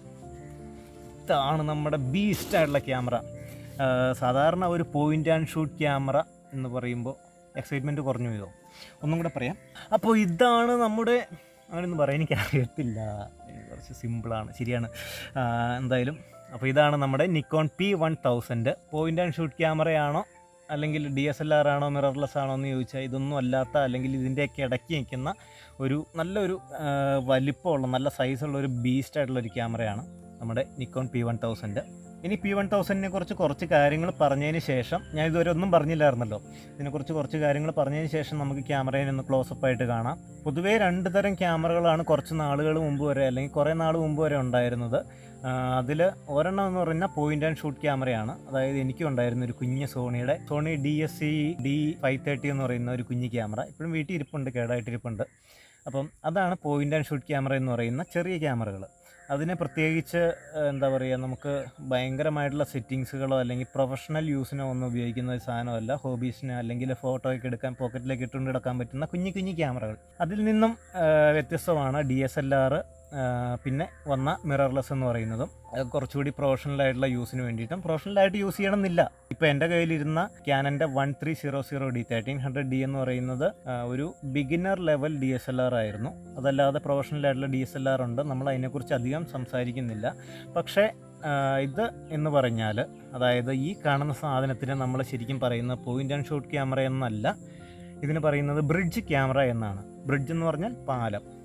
ഇതാണ് നമ്മുടെ ബീസ്റ്റ് ആയിട്ടുള്ള ക്യാമറ സാധാരണ ഒരു പോയിൻ്റ് ആൻഡ് ഷൂട്ട് ക്യാമറ എന്ന് പറയുമ്പോൾ എക്സൈറ്റ്മെൻറ്റ് കുറഞ്ഞു പോയതോ ഒന്നും കൂടെ പറയാം അപ്പോൾ ഇതാണ് നമ്മുടെ അങ്ങനെയൊന്നും പറയാൻ എനിക്ക് അറിയത്തില്ല എനിക്ക് കുറച്ച് സിമ്പിളാണ് ശരിയാണ് ആ, എന്തായാലും അപ്പോൾ ഇതാണ് നമ്മുടെ Nikon P one thousand point and shoot ക്യാമറയാണോ അല്ലെങ്കിൽ ഡി എസ് എൽ ആർ ആണോ മിറർലെസ് ആണോ എന്ന് ചോദിച്ചാൽ ഇതൊന്നും അല്ലാത്ത അല്ലെങ്കിൽ ഇതിൻ്റെയൊക്കെ ഇടയ്ക്ക് നിൽക്കുന്ന ഒരു നല്ലൊരു ആ, വലിപ്പമുള്ള നല്ല സൈസുള്ള ഒരു ബീസ്റ്റ് ആയിട്ടുള്ള ഒരു ക്യാമറയാണ് നമ്മുടെ നിക്കോൺ പി വൺ തൗസൻഡ് ഇനി പി വൺ തൗസൻഡിനെ കുറിച്ച് കുറച്ച് കാര്യങ്ങൾ പറഞ്ഞതിന് ശേഷം ഞാൻ ഇതുവരെ ഒന്നും പറഞ്ഞില്ലായിരുന്നല്ലോ ഇതിനെക്കുറിച്ച് കുറച്ച് കാര്യങ്ങൾ പറഞ്ഞതിന് ശേഷം നമുക്ക് ക്യാമറയെ ഒന്ന് ക്ലോസപ്പ് ആയിട്ട് കാണാം പൊതുവേ രണ്ട് തരം ക്യാമറകളാണ് കുറച്ച് നാളുകൾ മുമ്പ് വരെ അല്ലെങ്കിൽ കുറേ നാൾ മുമ്പ് വരെ ഉണ്ടായിരുന്നത് അതിൽ ഒരെണ്ണം എന്ന് പറഞ്ഞാൽ പോയിന്റ് ആൻഡ് ഷൂട്ട് ക്യാമറയാണ് അതായത് എനിക്കും ഉണ്ടായിരുന്നു ഒരു കുഞ്ഞ് സോണിയുടെ Sony D S C D five thirty എന്ന് പറയുന്ന ഒരു കുഞ്ഞ് ക്യാമറ ഇപ്പോഴും വീട്ടിൽ ഇരിപ്പുണ്ട് കേടായിട്ടിരിപ്പുണ്ട് അപ്പം അതാണ് പോയിന്റ് ആൻഡ് ഷൂട്ട് ക്യാമറ എന്ന് പറയുന്ന ചെറിയ ക്യാമറകൾ അതിനെ പ്രത്യേകിച്ച് ഏഹ്, എന്താ പറയുക നമുക്ക് ഭയങ്കരമായിട്ടുള്ള സെറ്റിങ്സുകളോ അല്ലെങ്കിൽ പ്രൊഫഷണൽ യൂസിനോ ഒന്നും ഉപയോഗിക്കുന്ന ഒരു സാധനമല്ല ഹോബീസിന് അല്ലെങ്കിൽ ഫോട്ടോ ഒക്കെ എടുക്കാൻ പോക്കറ്റിലേക്ക് ഇട്ടുകൊണ്ട് കിടക്കാൻ പറ്റുന്ന കുഞ്ഞു കുഞ്ഞു ക്യാമറകൾ അതിൽ നിന്നും ഏഹ്, വ്യത്യസ്തമാണ് ഡി എസ് എൽ ആർ പിന്നെ വന്ന മിറർലെസ് എന്ന് പറയുന്നതും അത് കുറച്ചുകൂടി പ്രൊഫഷണൽ ആയിട്ടുള്ള യൂസിന് വേണ്ടിയിട്ടും പ്രൊഫഷണലായിട്ട് യൂസ് ചെയ്യണമെന്നില്ല ഇപ്പോൾ എൻ്റെ കയ്യിലിരുന്ന ക്യാനൻ്റെ one three zero zero D thirteen hundred D എന്ന് പറയുന്നത് ആ, ഒരു beginner level D S L R ആയിരുന്നു അതല്ലാതെ പ്രൊഫഷണൽ ആയിട്ടുള്ള ഡി എസ് എൽ ആർ ഉണ്ട് നമ്മൾ അതിനെക്കുറിച്ച് അധികം സംസാരിക്കുന്നില്ല പക്ഷേ ആ, ഇത് എന്ന് പറഞ്ഞാൽ അതായത് ഈ കാണുന്ന സാധനത്തിന് നമ്മൾ ശരിക്കും പറയുന്ന പോയിൻ്റ് ആൻഡ് ഷോട്ട് ക്യാമറ എന്നല്ല ഇതിന് പറയുന്നത് ബ്രിഡ്ജ് ക്യാമറ എന്നാണ് ബ്രിഡ്ജ് എന്ന് പറഞ്ഞാൽ പാലം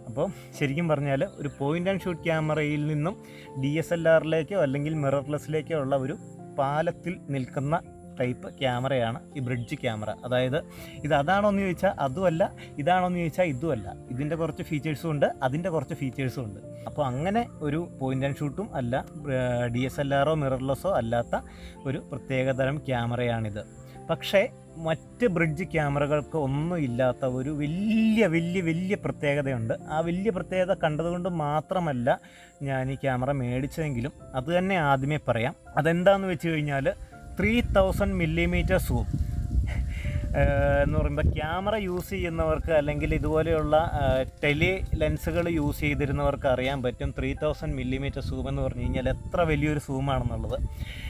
അപ്പോൾ ശരിക്കും പറഞ്ഞാൽ ഒരു പോയിൻ്റ് ആൻഡ് ഷൂട്ട് ക്യാമറയിൽ നിന്നും ഡി എസ് എൽ ആറിലേക്കോ അല്ലെങ്കിൽ മിറർലെസ്സിലേക്കോ ഉള്ള ഒരു പാലത്തിൽ നിൽക്കുന്ന ടൈപ്പ് ക്യാമറയാണ് ഈ ബ്രിഡ്ജ് ക്യാമറ അതായത് ഇത് അതാണോ എന്ന് ചോദിച്ചാൽ അതുമല്ല ഇതാണോ എന്ന് ചോദിച്ചാൽ ഇതുമല്ല ഇതിൻ്റെ കുറച്ച് ഫീച്ചേഴ്സും ഉണ്ട് അതിൻ്റെ കുറച്ച് ഫീച്ചേഴ്സും ഉണ്ട് അപ്പോൾ അങ്ങനെ ഒരു പോയിൻ്റ് ആൻഡ് ഷൂട്ടും അല്ല ഡി എസ് എൽ ആറോ മിറർലെസ്സോ അല്ലാത്ത ഒരു പ്രത്യേകതരം ക്യാമറയാണിത് പക്ഷേ മറ്റ് ബ്രിഡ്ജ് ക്യാമറകൾക്ക് ഒന്നും ഇല്ലാത്ത ഒരു വലിയ വലിയ വലിയ പ്രത്യേകതയുണ്ട് ആ വലിയ പ്രത്യേകത കണ്ടതുകൊണ്ട് മാത്രമല്ല ഞാൻ ഈ ക്യാമറ മേടിച്ചതെങ്കിലും അത് തന്നെ ആദ്യമേ പറയാം അതെന്താണെന്ന് വെച്ച് കഴിഞ്ഞാൽ ത്രീ തൗസൻഡ് മില്ലിമീറ്റർ സൂം എന്ന് പറയുമ്പോൾ ക്യാമറ യൂസ് ചെയ്യുന്നവർക്ക് അല്ലെങ്കിൽ ഇതുപോലെയുള്ള ടെലി ലെൻസുകൾ യൂസ് ചെയ്തിരുന്നവർക്ക് അറിയാൻ പറ്റും ത്രീ തൗസൻഡ് മില്ലിമീറ്റർ സൂം എന്ന് പറഞ്ഞു കഴിഞ്ഞാൽ എത്ര വലിയൊരു സൂമാണെന്നുള്ളത്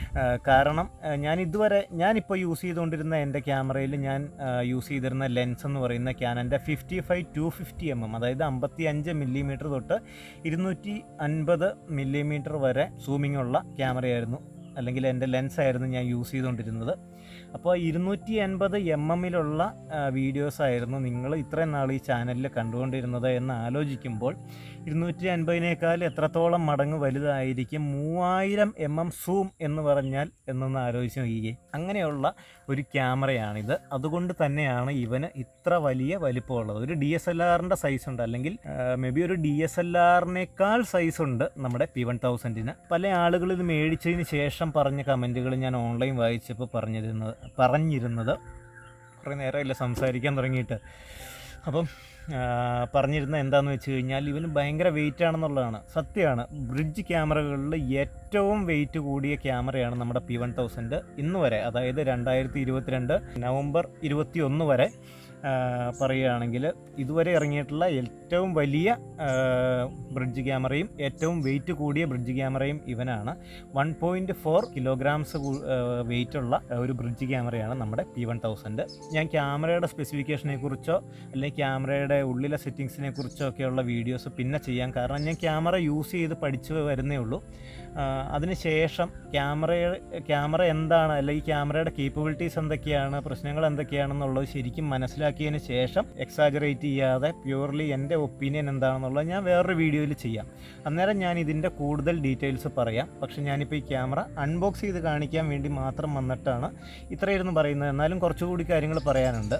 കാരണം ആ, ഞാൻ ഇതുവരെ ഞാനിപ്പോൾ യൂസ് ചെയ്തുകൊണ്ടിരുന്ന എൻ്റെ ക്യാമറയിൽ ഞാൻ ആ, യൂസ് ചെയ്തിരുന്ന ലെൻസ് എന്ന് പറയുന്ന ക്യാനൻ്റെ fifty five to fifty M M അതായത് അമ്പത്തി അഞ്ച് മില്ലിമീറ്റർ തൊട്ട് ഇരുന്നൂറ്റി അൻപത് മില്ലിമീറ്റർ വരെ സൂമിംഗ് ഉള്ള ക്യാമറയായിരുന്നു അല്ലെങ്കിൽ എൻ്റെ ലെൻസായിരുന്നു ഞാൻ യൂസ് ചെയ്തുകൊണ്ടിരുന്നത് അപ്പോൾ ഇരുന്നൂറ്റി അൻപത് എം എമ്മിലുള്ള വീഡിയോസായിരുന്നു നിങ്ങൾ ഇത്രയും നാൾ ഈ ചാനലിൽ കണ്ടുകൊണ്ടിരുന്നത് എന്ന് ആലോചിക്കുമ്പോൾ ഇരുന്നൂറ്റി അൻപതിനേക്കാൾ എത്രത്തോളം മടങ്ങ് വലുതായിരിക്കും മൂവായിരം എം എം സൂം എന്ന് പറഞ്ഞാൽ എന്നൊന്ന് ആലോചിച്ച് നോക്കിയേ അങ്ങനെയുള്ള ഒരു ക്യാമറയാണിത് അതുകൊണ്ട് തന്നെയാണ് ഇവന് ഇത്ര വലിയ വലിപ്പമുള്ളത് ഒരു ഡി എസ് എൽ ആറിൻ്റെ സൈസ് ഉണ്ട് അല്ലെങ്കിൽ മേ ബി ഒരു ഡി എസ് എൽ ആറിനേക്കാൾ സൈസ് ഉണ്ട് നമ്മുടെ പി വൺ തൗസൻഡിന് പല ആളുകൾ ഇത് മേടിച്ചതിന് ശേഷം പറഞ്ഞ കമൻറ്റുകൾ ഞാൻ ഓൺലൈൻ വായിച്ചപ്പോൾ പറഞ്ഞിരുന്നത് പറഞ്ഞിരുന്നത് കുറേ നേരമില്ല സംസാരിക്കാൻ തുടങ്ങിയിട്ട് അപ്പം ആ, പറഞ്ഞിരുന്ന എന്താണെന്ന് വെച്ച് കഴിഞ്ഞാൽ ഇവന് ഭയങ്കര വെയിറ്റ് ആണെന്നുള്ളതാണ് സത്യമാണ് ബ്രിഡ്ജ് ക്യാമറകളിൽ ഏറ്റവും വെയിറ്റ് കൂടിയ ക്യാമറയാണ് നമ്മുടെ പി വൺ തൗസൻഡ് ഇന്ന് വരെ അതായത് രണ്ടായിരത്തി ഇരുപത്തിരണ്ട് നവംബർ ഇരുപത്തി ഒന്ന് വരെ ആ, പറയുകയാണെങ്കിൽ ഇതുവരെ ഇറങ്ങിയിട്ടുള്ള ഏറ്റവും വലിയ ആ, ബ്രിഡ്ജ് ക്യാമറയും ഏറ്റവും വെയിറ്റ് കൂടിയ ബ്രിഡ്ജ് ക്യാമറയും ഇവനാണ് one point four kilograms weight ഉള്ള ഒരു ബ്രിഡ്ജ് ക്യാമറയാണ് നമ്മുടെ പി വൺ തൗസൻഡ് ഞാൻ ക്യാമറയുടെ സ്പെസിഫിക്കേഷനെ കുറിച്ചോ അല്ലെങ്കിൽ ക്യാമറയുടെ ഉള്ളിലെ സെറ്റിങ്സിനെ കുറിച്ചോ ഒക്കെയുള്ള വീഡിയോസ് പിന്നെ ചെയ്യാം കാരണം ഞാൻ ക്യാമറ യൂസ് ചെയ്ത് പഠിച്ചു വരുന്നേ ഉള്ളൂ ആ, അതിനുശേഷം ക്യാമറ ക്യാമറ എന്താണ് അല്ലെങ്കിൽ ക്യാമറയുടെ കേപ്പബിലിറ്റീസ് എന്തൊക്കെയാണ് പ്രശ്നങ്ങൾ എന്തൊക്കെയാണെന്നുള്ളത് ശരിക്കും മനസ്സിലാക്കിയതിന് ശേഷം എക്സാജറേറ്റ് ചെയ്യാതെ പ്യൂർലി എൻ്റെ ഒപ്പീനിയൻ എന്താണെന്നുള്ളത് ഞാൻ വേറൊരു വീഡിയോയിൽ ചെയ്യാം അന്നേരം ഞാൻ ഇതിൻ്റെ കൂടുതൽ ഡീറ്റെയിൽസ് പറയാം പക്ഷേ ഞാനിപ്പോൾ ഈ ക്യാമറ അൺബോക്സ് ചെയ്ത് കാണിക്കാൻ വേണ്ടി മാത്രം വന്നിട്ടാണ് ഇത്രയായിരുന്നു പറയുന്നത് എന്നാലും കുറച്ചുകൂടി കാര്യങ്ങൾ പറയാനുണ്ട്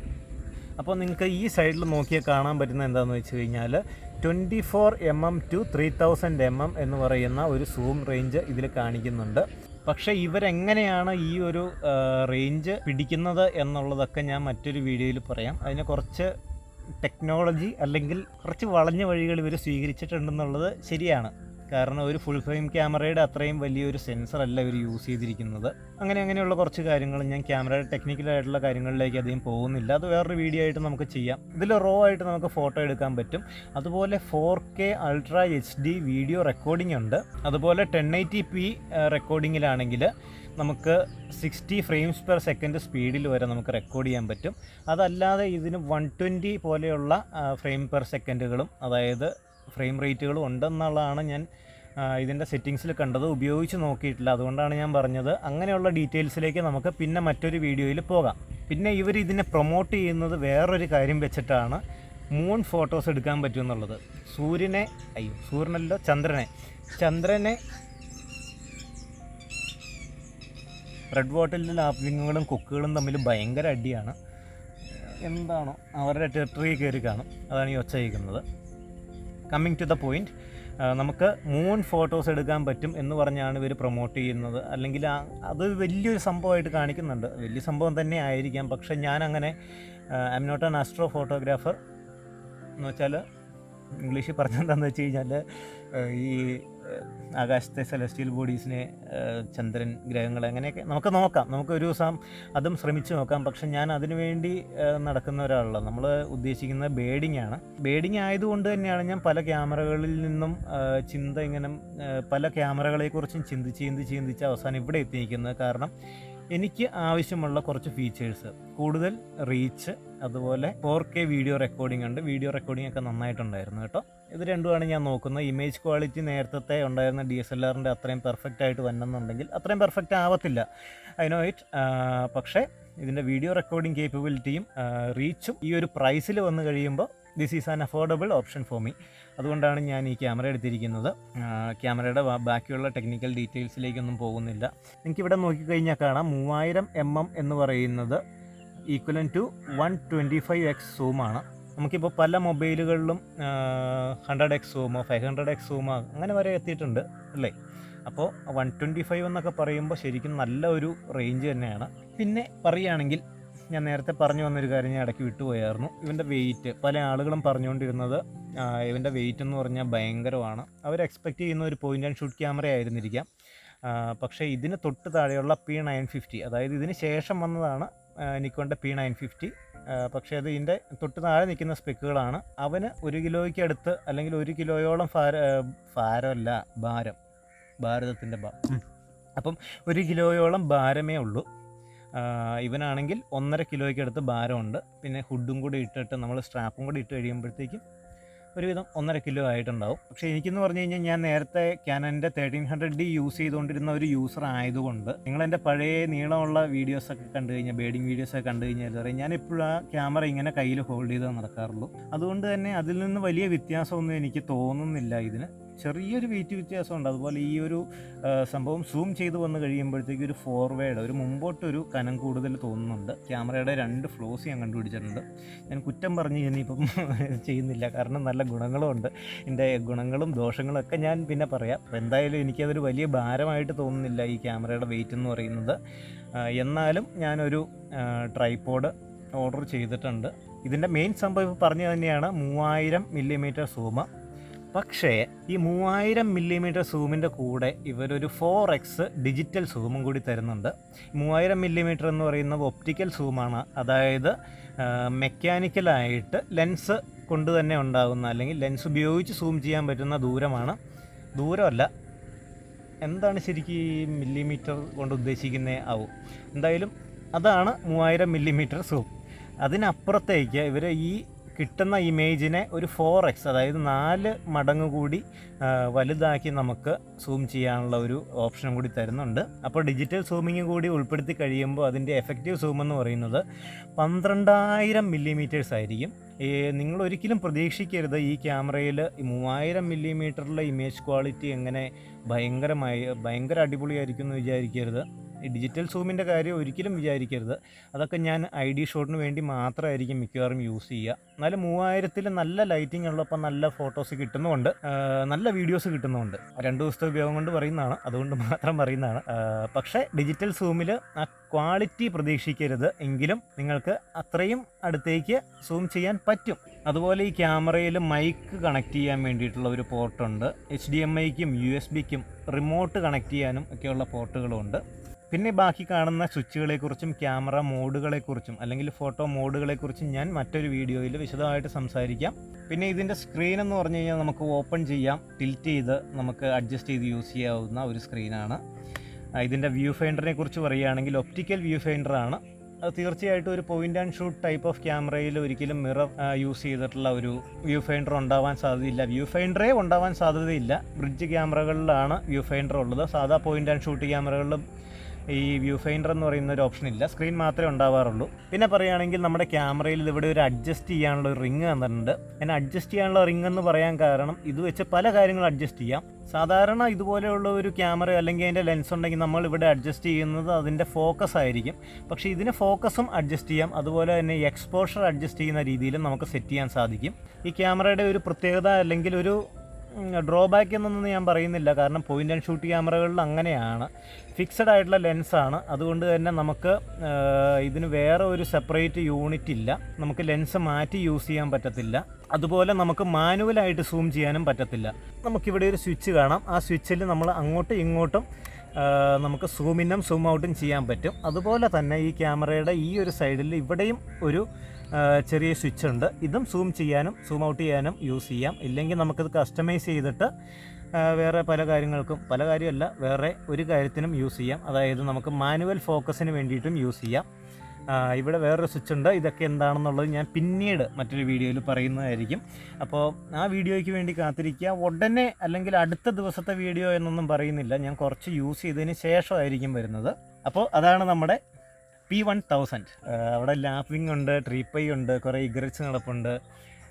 അപ്പോൾ നിങ്ങൾക്ക് ഈ സൈഡിൽ നോക്കിയാൽ കാണാൻ പറ്റുന്ന എന്താണെന്ന് വെച്ച് കഴിഞ്ഞാൽ twenty four M M to three thousand M M എന്ന് പറയുന്ന ഒരു സൂം റേഞ്ച് ഇതിൽ കാണിക്കുന്നുണ്ട് പക്ഷേ ഇവരെങ്ങനെയാണ് ഈ ഒരു റേഞ്ച് പിടിക്കുന്നത് എന്നുള്ളതൊക്കെ ഞാൻ മറ്റൊരു വീഡിയോയിൽ പറയാം അതിന് കുറച്ച് ടെക്നോളജി അല്ലെങ്കിൽ കുറച്ച് വളഞ്ഞ വഴികൾ ഇവർ സ്വീകരിച്ചിട്ടുണ്ടെന്നുള്ളത് ശരിയാണ് കാരണം ഒരു ഫുൾ ഫ്രെയിം ക്യാമറയുടെ അത്രയും വലിയൊരു സെൻസർ അല്ല ഇവർ യൂസ് ചെയ്തിരിക്കുന്നത് അങ്ങനെ അങ്ങനെയുള്ള കുറച്ച് കാര്യങ്ങൾ ഞാൻ ക്യാമറയുടെ ടെക്നിക്കലായിട്ടുള്ള കാര്യങ്ങളിലേക്ക് അധികം പോകുന്നില്ല അത് വേറൊരു വീഡിയോ ആയിട്ട് നമുക്ക് ചെയ്യാം ഇതിൽ റോ ആയിട്ട് നമുക്ക് ഫോട്ടോ എടുക്കാൻ പറ്റും അതുപോലെ four K ultra H D video recording ഉണ്ട് അതുപോലെ ടെൻ എയ്റ്റി പി റെക്കോർഡിങ്ങിലാണെങ്കിൽ നമുക്ക് സിക്സ്റ്റി ഫ്രെയിംസ് പെർ സെക്കൻഡ് സ്പീഡിൽ വരെ നമുക്ക് റെക്കോർഡ് ചെയ്യാൻ പറ്റും അതല്ലാതെ ഇതിന് വൺ ട്വൻറ്റി പോലെയുള്ള ഫ്രെയിം പെർ സെക്കൻഡുകളും അതായത് ഫ്രെയിം റേറ്റുകളും ഉണ്ടെന്നുള്ളതാണ് ഞാൻ ഇതിൻ്റെ സെറ്റിങ്സിൽ കണ്ടത് ഉപയോഗിച്ച് നോക്കിയിട്ടില്ല അതുകൊണ്ടാണ് ഞാൻ പറഞ്ഞത് അങ്ങനെയുള്ള ഡീറ്റെയിൽസിലേക്ക് നമുക്ക് പിന്നെ മറ്റൊരു വീഡിയോയിൽ പോകാം പിന്നെ ഇവർ ഇതിനെ പ്രൊമോട്ട് ചെയ്യുന്നത് വേറൊരു കാര്യം വെച്ചിട്ടാണ് മൂൺ ഫോട്ടോസ് എടുക്കാൻ പറ്റുമെന്നുള്ളത് സൂര്യനെ അയ്യോ സൂര്യനല്ലോ ചന്ദ്രനെ ചന്ദ്രനെ റെഡ് വാട്ടലിലെ ലാപ്പിങ്ങുകളും കുക്കുകളും തമ്മിൽ ഭയങ്കര അടിയാണ് എന്താണോ അവരുടെ ടെറിട്ടറി കയറി കാണും അതാണ് ഈ ഒച്ച കേൾക്കുന്നത് കമ്മിങ് ടു ദ പോയിന്റ് നമുക്ക് മൂൺ ഫോട്ടോസ് എടുക്കാൻ പറ്റും എന്ന് പറഞ്ഞാണ് ഇവർ പ്രൊമോട്ട് ചെയ്യുന്നത് അല്ലെങ്കിൽ ആ- അത് വലിയൊരു സംഭവമായിട്ട് കാണിക്കുന്നുണ്ട് വലിയ സംഭവം തന്നെ ആയിരിക്കാം പക്ഷെ ഞാൻ അങ്ങനെ I'm not an astrophotographer എന്ന് വെച്ചാൽ ഇംഗ്ലീഷിൽ പറഞ്ഞെന്താണെന്ന് വെച്ച് കഴിഞ്ഞാൽ ഈ ഏഹ്, ആകാശത്തെ സെലസ്റ്റിയൽ ബോഡീസിനെ ഏഹ്, ചന്ദ്രൻ ഗ്രഹങ്ങൾ അങ്ങനെയൊക്കെ നമുക്ക് നോക്കാം നമുക്ക് ഒരു ദിവസം അതും ശ്രമിച്ചു നോക്കാം പക്ഷെ ഞാൻ അതിനു വേണ്ടി ഏഹ്, നടക്കുന്ന ഒരാളല്ല നമ്മൾ ഉദ്ദേശിക്കുന്നത് ബേഡിംഗ് ആണ് ബേഡിംഗ് ആയതുകൊണ്ട് തന്നെയാണ് ഞാൻ പല ക്യാമറകളിൽ നിന്നും ഏഹ്, ചിന്ത ഇങ്ങനെ ഏഹ്, പല ക്യാമറകളെക്കുറിച്ചും ചിന്തിച്ച് ചിന്തിച്ച് ചിന്തിച്ച് അവസാനം ഇവിടെ എത്തിയിരിക്കുന്നത് കാരണം എനിക്ക് ആവശ്യമുള്ള കുറച്ച് ഫീച്ചേഴ്സ് കൂടുതൽ റീച്ച് അതുപോലെ ഫോർ കെ വീഡിയോ റെക്കോർഡിംഗ് ഉണ്ട് വീഡിയോ റെക്കോർഡിംഗ് ഒക്കെ നന്നായിട്ടുണ്ടായിരുന്നു കേട്ടോ ഇത് രണ്ടുമാണ് ഞാൻ നോക്കുന്നത് ഇമേജ് ക്വാളിറ്റി നേരത്തെ ഉണ്ടായിരുന്ന ഡി എസ് എൽ ആറിൻ്റെ അത്രയും പെർഫെക്റ്റ് ആയിട്ട് വന്നെന്നുണ്ടെങ്കിൽ അത്രയും പെർഫെക്റ്റ് ആവത്തില്ല ഐ നോ ഇറ്റ് പക്ഷേ ഇതിൻ്റെ വീഡിയോ റെക്കോർഡിംഗ് കേപ്പബിലിറ്റിയും റീച്ചും ഈ ഒരു പ്രൈസിൽ വന്നു കഴിയുമ്പോൾ this is an affordable option for me അതുകൊണ്ടാണ് ഞാൻ ഈ ക്യാമറ എടുത്തിരിക്കുന്നത് ആ, ക്യാമറയുടെ ബാ- ബാക്കിയുള്ള ടെക്നിക്കൽ ഡീറ്റെയിൽസിലേക്കൊന്നും പോകുന്നില്ല എനിക്കിവിടെ നോക്കിക്കഴിഞ്ഞാൽ കാണാം മൂവായിരം എം എം എന്ന് പറയുന്നത് equivalent to one twenty five X സൂമാണ് നമുക്കിപ്പോൾ പല മൊബൈലുകളിലും ഹൺഡ്രഡ് എക്സ് സൂമോ ഫൈവ് ഹൺഡ്രഡ് എക്സ് സൂമോ അങ്ങനെ വരെ എത്തിയിട്ടുണ്ട് അല്ലേ അപ്പോൾ വൺ ട്വൻറ്റി ഫൈവ് എന്നൊക്കെ പറയുമ്പോൾ ശരിക്കും നല്ല ഒരു റേഞ്ച് തന്നെയാണ് പിന്നെ പറയുകയാണെങ്കിൽ ഞാൻ നേരത്തെ പറഞ്ഞു വന്നൊരു കാര്യം ഞാൻ ഇടയ്ക്ക് വിട്ടുപോയായിരുന്നു ഇവൻ്റെ വെയിറ്റ് പല ആളുകളും പറഞ്ഞുകൊണ്ടിരുന്നത് ആ, ഇവൻ്റെ വെയിറ്റ് എന്ന് പറഞ്ഞാൽ ഭയങ്കരമാണ് അവർ എക്സ്പെക്റ്റ് ചെയ്യുന്ന ഒരു പോയിൻ്റ് ആൻഡ് ഷൂട്ട് ക്യാമറ ആയിരുന്നിരിക്കാം ആ, പക്ഷേ ഇതിന് തൊട്ട് താഴെയുള്ള പി നയൻ ഫിഫ്റ്റി അതായത് ഇതിന് ശേഷം വന്നതാണ് നിക്കോണിൻ്റെ പി നയൻ ഫിഫ്റ്റി പക്ഷേ അത് ഇതിൻ്റെ തൊട്ട് താഴെ നിൽക്കുന്ന സ്പെക്കുകളാണ് അവന് ഒരു കിലോയ്ക്ക് അടുത്ത് അല്ലെങ്കിൽ ഒരു കിലോയോളം ഫാര ഫാരമല്ല ഭാരം ഭാരതത്തിൻ്റെ ഭാ അപ്പം ഒരു കിലോയോളം ഭാരമേ ഉള്ളൂ ആ, ഇവനാണെങ്കിൽ ഒന്നര കിലോയ്ക്ക് അടുത്ത് ഭാരമുണ്ട് പിന്നെ ഹുഡും കൂടി ഇട്ടിട്ട് നമ്മൾ സ്ട്രാപ്പും കൂടി ഇട്ട് കഴിയുമ്പോഴത്തേക്കും ഒരുവിധം ഒന്നര കിലോ ആയിട്ടുണ്ടാവും പക്ഷേ എനിക്കെന്ന് പറഞ്ഞു കഴിഞ്ഞാൽ ഞാൻ നേരത്തെ ക്യാനൻ്റെ തേർട്ടീൻ ഹൺഡ്രഡ് ഡി യൂസ് ചെയ്തുകൊണ്ടിരുന്ന ഒരു യൂസർ ആയതുകൊണ്ട് നിങ്ങൾ എൻ്റെ പഴയ നീളമുള്ള വീഡിയോസൊക്കെ കണ്ടു കഴിഞ്ഞാൽ ബേഡിങ് വീഡിയോസൊക്കെ കണ്ടു കഴിഞ്ഞാൽ അറിയാം ഞാൻ എപ്പോഴും ആ ക്യാമറ ഇങ്ങനെ കയ്യിൽ ഹോൾഡ് ചെയ്ത് നടക്കാറുള്ളൂ അതുകൊണ്ട് തന്നെ അതിൽ നിന്ന് വലിയ വ്യത്യാസമൊന്നും എനിക്ക് തോന്നുന്നില്ല ഇതിന് ചെറിയൊരു വെയിറ്റ് വ്യത്യാസമുണ്ട് അതുപോലെ ഈ ഒരു ആ, സംഭവം സൂം ചെയ്ത് വന്ന് കഴിയുമ്പോഴത്തേക്ക് ഒരു ഫോർവേഡ് ഒരു മുമ്പോട്ടൊരു കനം കൂടുതൽ തോന്നുന്നുണ്ട് ക്യാമറയുടെ രണ്ട് ഫ്ലോസ് ഞാൻ കണ്ടുപിടിച്ചിട്ടുണ്ട് ഞാൻ കുറ്റം പറഞ്ഞ് ഇനിയിപ്പം ചെയ്യുന്നില്ല കാരണം നല്ല ഗുണങ്ങളും ഉണ്ട് എൻ്റെ ഗുണങ്ങളും ദോഷങ്ങളും ഒക്കെ ഞാൻ പിന്നെ പറയാം അപ്പോൾ എന്തായാലും എനിക്കതൊരു വലിയ ഭാരമായിട്ട് തോന്നുന്നില്ല ഈ ക്യാമറയുടെ വെയിറ്റ് എന്ന് പറയുന്നത് ആ, എന്നാലും ഞാനൊരു ട്രൈപ്പോഡ് ഓർഡർ ചെയ്തിട്ടുണ്ട് ഇതിൻ്റെ മെയിൻ സംഭവം ഇപ്പോൾ പറഞ്ഞു തന്നെയാണ് മൂവായിരം മില്ലിമീറ്റർ സൂമ് പക്ഷേ ഈ മൂവായിരം മില്ലിമീറ്റർ സൂമിൻ്റെ കൂടെ ഇവരൊരു ഫോർ എക്സ് ഡിജിറ്റൽ സൂമും കൂടി തരുന്നുണ്ട് മൂവായിരം മില്ലിമീറ്റർ എന്ന് പറയുന്നത് ഒപ്റ്റിക്കൽ സൂമാണ് അതായത് മെക്കാനിക്കലായിട്ട് ലെൻസ് കൊണ്ട് തന്നെ ഉണ്ടാകുന്ന അല്ലെങ്കിൽ ലെൻസ് ഉപയോഗിച്ച് സൂം ചെയ്യാൻ പറ്റുന്ന ദൂരമാണ് ദൂരമല്ല എന്താണ് ശരിക്കും ഈ മില്ലിമീറ്റർ കൊണ്ട് ഉദ്ദേശിക്കുന്നത് ആവും എന്തായാലും അതാണ് മൂവായിരം മില്ലിമീറ്റർ സൂം അതിനപ്പുറത്തേക്ക് ഇവർ ഈ കിട്ടുന്ന ഇമേജിനെ ഒരു ഫോർ എക്സ് അതായത് നാല് മടങ്ങ് കൂടി ആ, വലുതാക്കി നമുക്ക് സൂം ചെയ്യാനുള്ള ഒരു ഓപ്ഷൻ കൂടി തരുന്നുണ്ട് അപ്പോൾ ഡിജിറ്റൽ സൂമിങ് കൂടി ഉൾപ്പെടുത്തി കഴിയുമ്പോൾ അതിൻ്റെ എഫക്റ്റീവ് സൂം എന്ന് പറയുന്നത് പന്ത്രണ്ടായിരം മില്ലിമീറ്റേഴ്സ് ആയിരിക്കും ഈ നിങ്ങൾ ഒരിക്കലും പ്രതീക്ഷിക്കരുത് ഈ ക്യാമറയിൽ മൂവായിരം മില്ലിമീറ്ററിലെ ഇമേജ് ക്വാളിറ്റി എങ്ങനെ ഭയങ്കരമായി ഭയങ്കര അടിപൊളിയായിരിക്കും എന്ന് വിചാരിക്കരുത് ഈ ഡിജിറ്റൽ സൂമിൻ്റെ കാര്യം ഒരിക്കലും വിചാരിക്കരുത് അതൊക്കെ ഞാൻ ഐ ഡി ഷോട്ടിന് വേണ്ടി മാത്രമായിരിക്കും മിക്കവാറും യൂസ് ചെയ്യുക എന്നാലും മൂവായിരത്തിൽ നല്ല ലൈറ്റിംഗ് ഉള്ളപ്പോൾ നല്ല ഫോട്ടോസ് കിട്ടുന്നുമുണ്ട് ആ, നല്ല വീഡിയോസ് കിട്ടുന്നുമുണ്ട് രണ്ട് ദിവസത്തെ ഉപയോഗം കൊണ്ട് പറയുന്നതാണ് അതുകൊണ്ട് മാത്രം പറയുന്നതാണ് ആ, പക്ഷേ ഡിജിറ്റൽ സൂമിൽ ആ ക്വാളിറ്റി പ്രതീക്ഷിക്കരുത് എങ്കിലും നിങ്ങൾക്ക് അത്രയും അടുത്തേക്ക് സൂം ചെയ്യാൻ പറ്റും അതുപോലെ ഈ ക്യാമറയിൽ മൈക്ക് കണക്ട് ചെയ്യാൻ വേണ്ടിയിട്ടുള്ള ഒരു പോർട്ടുണ്ട് എച്ച് ഡി എം ഐക്കും യു എസ് ബിക്കും റിമോട്ട് കണക്ട് ചെയ്യാനും ഒക്കെയുള്ള പോർട്ടുകളുമുണ്ട് പിന്നെ ബാക്കി കാണുന്ന സ്വിച്ചുകളെക്കുറിച്ചും ക്യാമറ മോഡുകളെക്കുറിച്ചും അല്ലെങ്കിൽ ഫോട്ടോ മോഡുകളെക്കുറിച്ചും ഞാൻ മറ്റൊരു വീഡിയോയിൽ വിശദമായിട്ട് സംസാരിക്കാം പിന്നെ ഇതിൻ്റെ സ്ക്രീൻ എന്ന് പറഞ്ഞു കഴിഞ്ഞാൽ നമുക്ക് ഓപ്പൺ ചെയ്യാം ടിൽറ്റ് ചെയ്ത് നമുക്ക് അഡ്ജസ്റ്റ് ചെയ്ത് യൂസ് ചെയ്യാവുന്ന ഒരു സ്ക്രീനാണ് ആ, ഇതിൻ്റെ വ്യൂ ഫൈൻഡറിനെ കുറിച്ച് പറയുകയാണെങ്കിൽ ഒപ്റ്റിക്കൽ വ്യൂ ഫൈൻഡറാണ് അത് തീർച്ചയായിട്ടും ഒരു point and shoot type of ക്യാമറയിൽ ഒരിക്കലും മിറർ യൂസ് ചെയ്തിട്ടുള്ള ഒരു വ്യൂ ഫൈൻഡർ ഉണ്ടാവാൻ സാധ്യതയില്ല വ്യൂ ഫൈൻഡറേ ഉണ്ടാവാൻ സാധ്യതയില്ല ബ്രിഡ്ജ് ക്യാമറകളിലാണ് വ്യൂ ഫൈൻഡർ ഉള്ളത് സാധാ പോയിന്റ് ആൻഡ് ഷൂട്ട് ക്യാമറകളിലും ഈ വ്യൂ ഫൈൻഡർ എന്ന് പറയുന്ന ഒരു ഓപ്ഷൻ ഇല്ല സ്ക്രീൻ മാത്രമേ ഉണ്ടാവാറുള്ളൂ പിന്നെ പറയുകയാണെങ്കിൽ നമ്മുടെ ക്യാമറയിൽ ഇവിടെ ഒരു അഡ്ജസ്റ്റ് ചെയ്യാനുള്ള ഒരു റിങ് തന്നിട്ടുണ്ട് ഞാൻ അഡ്ജസ്റ്റ് ചെയ്യാനുള്ള റിങ് എന്ന് പറയാൻ കാരണം ഇത് വെച്ച് പല കാര്യങ്ങളും അഡ്ജസ്റ്റ് ചെയ്യാം സാധാരണ ഇതുപോലെയുള്ള ഒരു ക്യാമറ അല്ലെങ്കിൽ അതിൻ്റെ ലെൻസ് ഉണ്ടെങ്കിൽ നമ്മൾ ഇവിടെ അഡ്ജസ്റ്റ് ചെയ്യുന്നത് അതിൻ്റെ ഫോക്കസ് ആയിരിക്കും പക്ഷേ ഇതിന് ഫോക്കസും അഡ്ജസ്റ്റ് ചെയ്യാം അതുപോലെ തന്നെ എക്സ്പോഷർ അഡ്ജസ്റ്റ് ചെയ്യുന്ന രീതിയിലും നമുക്ക് സെറ്റ് ചെയ്യാൻ സാധിക്കും ഈ ക്യാമറയുടെ ഒരു പ്രത്യേകത അല്ലെങ്കിൽ ഒരു ഡ്രോബാക്ക് എന്നൊന്നും ഞാൻ പറയുന്നില്ല കാരണം പോയിന്റ് ആൻഡ് ഷൂട്ട് ക്യാമറകളിൽ അങ്ങനെയാണ് ഫിക്സഡ് ആയിട്ടുള്ള ലെൻസാണ് അതുകൊണ്ട് തന്നെ നമുക്ക് ആ, ഇതിന് വേറെ ഒരു സെപ്പറേറ്റ് യൂണിറ്റ് ഇല്ല നമുക്ക് ലെൻസ് മാറ്റി യൂസ് ചെയ്യാൻ പറ്റത്തില്ല അതുപോലെ നമുക്ക് മാനുവലായിട്ട് സൂം ചെയ്യാനും പറ്റത്തില്ല നമുക്കിവിടെ ഒരു സ്വിച്ച് കാണാം ആ സ്വിച്ചിൽ നമ്മൾ അങ്ങോട്ടും ഇങ്ങോട്ടും ആ, നമുക്ക് സൂം ഇന്നും സൂം ഔട്ടും ചെയ്യാൻ പറ്റും അതുപോലെ തന്നെ ഈ ക്യാമറയുടെ ഈ ഒരു സൈഡിൽ ഇവിടെയും ഒരു ആ, ചെറിയ സ്വിച്ച് ഉണ്ട് ഇതും സൂം ചെയ്യാനും സൂം ഔട്ട് ചെയ്യാനും യൂസ് ചെയ്യാം ഇല്ലെങ്കിൽ നമുക്കത് കസ്റ്റമൈസ് ചെയ്തിട്ട് ആ, വേറെ പല കാര്യങ്ങൾക്കും പല കാര്യമല്ല വേറെ ഒരു കാര്യത്തിനും യൂസ് ചെയ്യാം അതായത് നമുക്ക് മാനുവൽ ഫോക്കസിന് വേണ്ടിയിട്ടും യൂസ് ചെയ്യാം ആ, ഇവിടെ വേറൊരു സ്വിച്ച് ഉണ്ട് ഇതൊക്കെ എന്താണെന്നുള്ളത് ഞാൻ പിന്നീട് മറ്റൊരു വീഡിയോയിൽ പറയുന്നതായിരിക്കും അപ്പോൾ ആ വീഡിയോയ്ക്ക് വേണ്ടി കാത്തിരിക്കുക ഉടനെ അല്ലെങ്കിൽ അടുത്ത ദിവസത്തെ വീഡിയോ എന്നൊന്നും പറയുന്നില്ല ഞാൻ കുറച്ച് യൂസ് ചെയ്തതിന് ശേഷമായിരിക്കും വരുന്നത് അപ്പോൾ അതാണ് നമ്മുടെ പി വൺ തൗസൻഡ് അവിടെ ലാപ്പിംഗ് ഉണ്ട് ട്രീപ്പൈ ഉണ്ട് കുറേ ഇഗ്രറ്റ്സ് നടപ്പുണ്ട്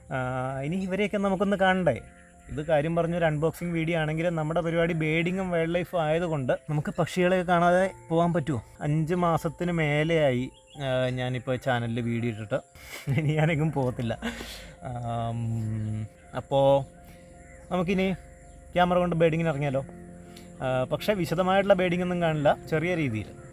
ആ, ഇനി ഇവരെയൊക്കെ നമുക്കൊന്ന് കാണണ്ടേ ഇത് കാര്യം പറഞ്ഞൊരു അൺബോക്സിങ് വീഡിയോ ആണെങ്കിലും നമ്മുടെ പരിപാടി ബേഡിങ്ങും വൈൽഡ് ലൈഫും ആയതുകൊണ്ട് നമുക്ക് പക്ഷികളെ കാണാതെ പോകാൻ പറ്റുമോ അഞ്ച് മാസത്തിന് മേലെയായി ആ, ഞാനിപ്പോൾ ചാനലിൽ വീഡിയോ ഇട്ടിട്ട് ഇനി ഞാനെങ്ങും പോകത്തില്ല അപ്പോൾ നമുക്കിനി ക്യാമറ കൊണ്ട് ബേഡിങ്ങിന് ഇറങ്ങിയാലോ ആ, പക്ഷേ വിശദമായിട്ടുള്ള ബേഡിംഗ് ഒന്നും കാണില്ല ചെറിയ രീതിയിൽ